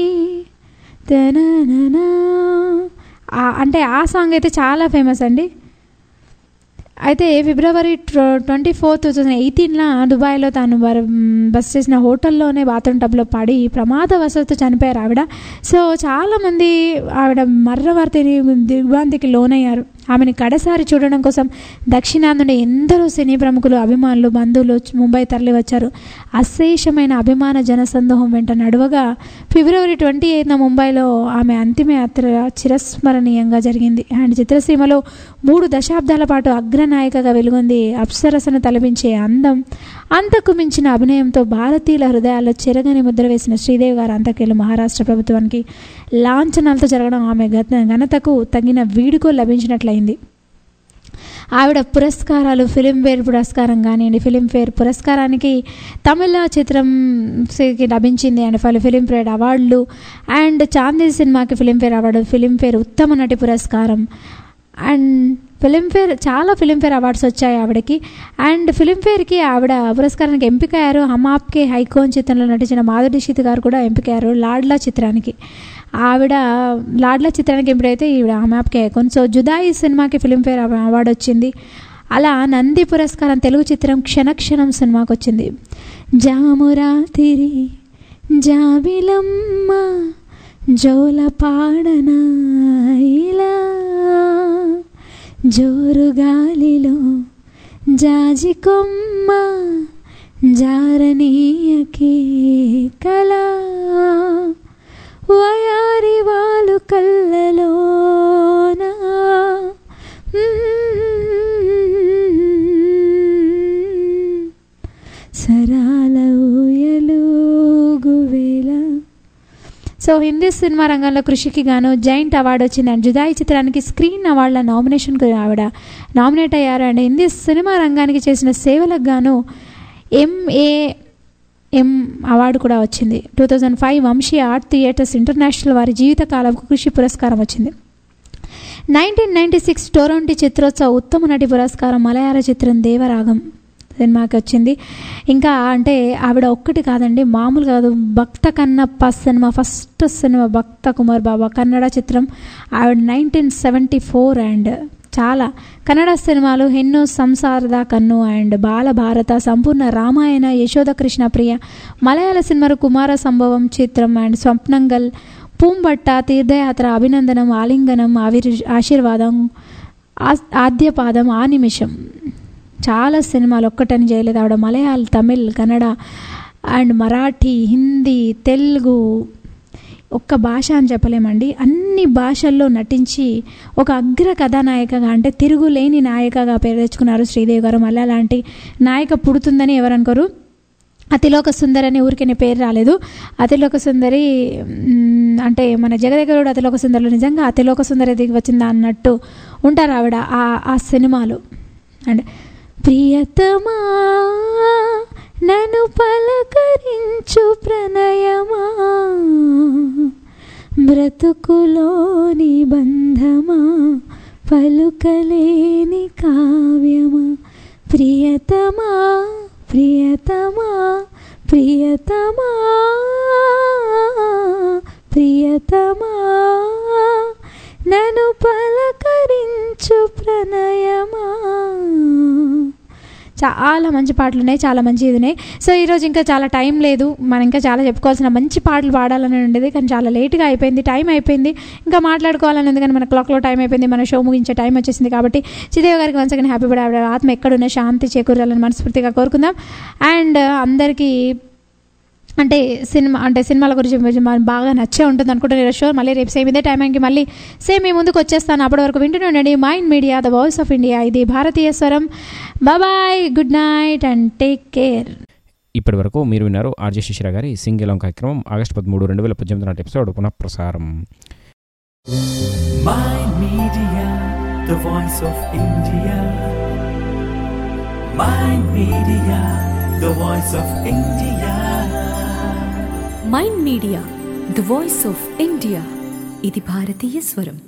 తనననా. ఆ- అంటే ఆ సాంగ్ అయితే చాలా ఫేమస్ అండి అయితే February twenty four two thousand ఎయిటీన్లో దుబాయ్లో తాను బర- బస్ చేసిన హోటల్లోనే బాత్రూమ్ టబ్లో పడి ప్రమాదవశాత్తు చనిపోయారు ఆవిడ సో చాలామంది ఆవిడ మర్రవర్తిని దిగ్భ్రాంతికి లోనయ్యారు ఆమెను కడసారి చూడడం కోసం దక్షిణాది నుండి ఎందరో సినీ ప్రముఖులు అభిమానులు బంధువులు వచ్చి ముంబై తరలి వచ్చారు అశేషమైన అభిమాన జనసందోహం వెంట నడువగా ఫిబ్రవరి ట్వంటీ ఎయిత్న ముంబైలో ఆమె అంతిమ యాత్ర చిరస్మరణీయంగా జరిగింది అండ్ చిత్రసీమలో మూడు దశాబ్దాల పాటు అగ్రనాయికగా వెలుగొంది అప్సరసను తలపించే అందం అంతకు మించిన అభినయంతో భారతీయుల హృదయాల్లో చెరగని ముద్ర వేసిన శ్రీదేవి గారు అంతకేళ్ళు మహారాష్ట్ర ప్రభుత్వానికి లాంఛనాలతో జరగడం ఆమె గత ఘనతకు తగిన వీడుకో లభించినట్లయింది ఆవిడ పురస్కారాలు ఫిలింఫేర్ పురస్కారం కానివ్వండి ఫిలింఫేర్ పురస్కారానికి తమిళ చిత్రం కి లభించింది అండ్ ఫలి ఫిలింఫేర్ అవార్డులు అండ్ చాందీ సినిమాకి ఫిలింఫేర్ అవార్డు ఫిలింఫేర్ ఉత్తమ నటి పురస్కారం అండ్ ఫిలింఫేర్ చాలా ఫిలింఫేర్ అవార్డ్స్ వచ్చాయి ఆవిడకి అండ్ ఫిలింఫేర్కి ఆవిడ పురస్కారానికి ఎంపికయ్యారు హమ్ ఆప్కే హైకోన్ చిత్రంలో నటించిన మాధురి దీక్షిత్ గారు కూడా ఎంపికయ్యారు లాడ్లా చిత్రానికి ఆవిడ లాడ్లా చిత్రానికి ఎంపికైతే ఈవిడ హమ్ ఆప్కే హైకోన్ సో జుదాయి సినిమాకి ఫిలింఫేర్ అవ- అవార్డు వచ్చింది అలా నంది పురస్కారం తెలుగు చిత్రం క్షణక్షణం సినిమాకి వచ్చింది జామురాతిరి జాబిలమ్మ జోల పాడన ఇలా జోరు గాలిలో జాజి కొమ్మ జారనీయకే కళ వయారి వాలు కళ్ళలోనా సరాల ఊయలుగువేళ సో హిందీ సినిమా రంగంలో కృషికి గాను జైంట్ అవార్డు వచ్చింది అండ్ జుదాయి చిత్రానికి స్క్రీన్ అవార్డుల నామినేషన్కు ఆవిడ నామినేట్ అయ్యారు అండ్ హిందీ సినిమా రంగానికి చేసిన సేవలకు గాను ఎంఏ ఎం అవార్డు కూడా వచ్చింది two thousand five Vamsee art theatres international వారి జీవితకాలపు కృషి పురస్కారం వచ్చింది నైన్టీన్ నైంటీ సిక్స్ టోరంటి చిత్రోత్సవ ఉత్తమ నటి పురస్కారం మలయాళ చిత్రం దేవరాగం సినిమాకి వచ్చింది ఇంకా అంటే ఆవిడ ఒక్కటి కాదండి మామూలు కాదు Bhakta Kannappa cinema first cinema Bhakta Kumar బాబా కన్నడ చిత్రం ఆవిడ నైన్టీన్ సెవెంటీ ఫోర్ అండ్ చాలా కన్నడ సినిమాలు ఎన్నో సంసారద కన్ను అండ్ బాలభారత సంపూర్ణ రామాయణ యశోద కృష్ణ ప్రియ మలయాళ సినిమాలు కుమార సంభవం చిత్రం అండ్ స్వప్నంగల్ పూంబట్ట తీర్థయాత్ర అభినందనం ఆలింగనం ఆవిర్ ఆశీర్వాదం ఆ- ఆద్యపాదం ఆ నిమిషం చాలా సినిమాలు ఒక్కటని చేయలేదు ఆవిడ మలయాళ తమిళ్ కన్నడ అండ్ మరాఠీ హిందీ తెలుగు ఒక్క భాష అని చెప్పలేమండి అన్ని భాషల్లో నటించి ఒక అగ్ర కథానాయికగా అంటే తిరుగులేని నాయికగా పేరు తెచ్చుకున్నారు శ్రీదేవి గారు మళ్ళీ అలాంటి నాయిక పుడుతుందని ఎవరు అనుకోరు అతిలోక సుందరి అనే ఊరికే పేరు రాలేదు అతిలోక సుందరి మ్, అంటే మన జగదేగరుడు అతిలోక సుందరిలో నిజంగా అతిలోక సుందరి దిగి వచ్చిందా అన్నట్టు ఉంటారు ఆవిడ ఆ ఆ సినిమాలు అండ్ ప్రియతమా నన్ను పలకరించు ప్రణయమా బ్రతుకులోని బంధమా పలుకలేని కావ్యమా ప్రియతమా ప్రియతమా ప్రియతమా ప్రియతమా నన్ను పలకరించు ప్రణయమా చాలా మంచి పాటలు ఉన్నాయి చాలా మంచి ఇది ఉన్నాయి సో ఈరోజు ఇంకా చాలా టైం లేదు మనం ఇంకా చాలా చెప్పుకోవాల్సిన మంచి పాటలు పాడాలని ఉండేది కానీ చాలా లేట్గా అయిపోయింది టైం అయిపోయింది ఇంకా మాట్లాడుకోవాలని ఉంది కానీ మన క్లాక్లో టైం అయిపోయింది మన షో ముగించే టైం వచ్చేసింది కాబట్టి చిదేవ్ గారికి వన్స్ అగైన్ హ్యాపీ బర్త్డే ఆత్మ ఎక్కడున్న శాంతి చేకూరాలని మనస్ఫూర్తిగా కోరుకుందాం అండ్ అందరికీ అంటే సినిమా అంటే సినిమాల గురించి కొంచెం మనకు బాగా నచ్చే ఉంటుంది అనుకుంటున్నాను షో మళ్ళీ రేపు సేమ్ ఇదే టైంకి మళ్ళీ సేమ్ మీ ముందుకు వచ్చేస్తాను అప్పటి వరకు వింటూనే ఉండండి mind media the voice of India ఇది భారతీయ స్వరం bye good night and take care ఇప్పటి వరకు మీరు విన్నారు ఆర్జే శిశిర గారి సింగ్ ఎలాంగ్ కార్యక్రమం ఆగస్టు పదమూడు రెండు వేల పద్దెనిమిది నాటి ఎపిసోడ్ పునఃప్రసారం Mind Media, the voice of India. Mind Media, the voice of India. Mind media the voice of India ఇది భారతీయ స్వరం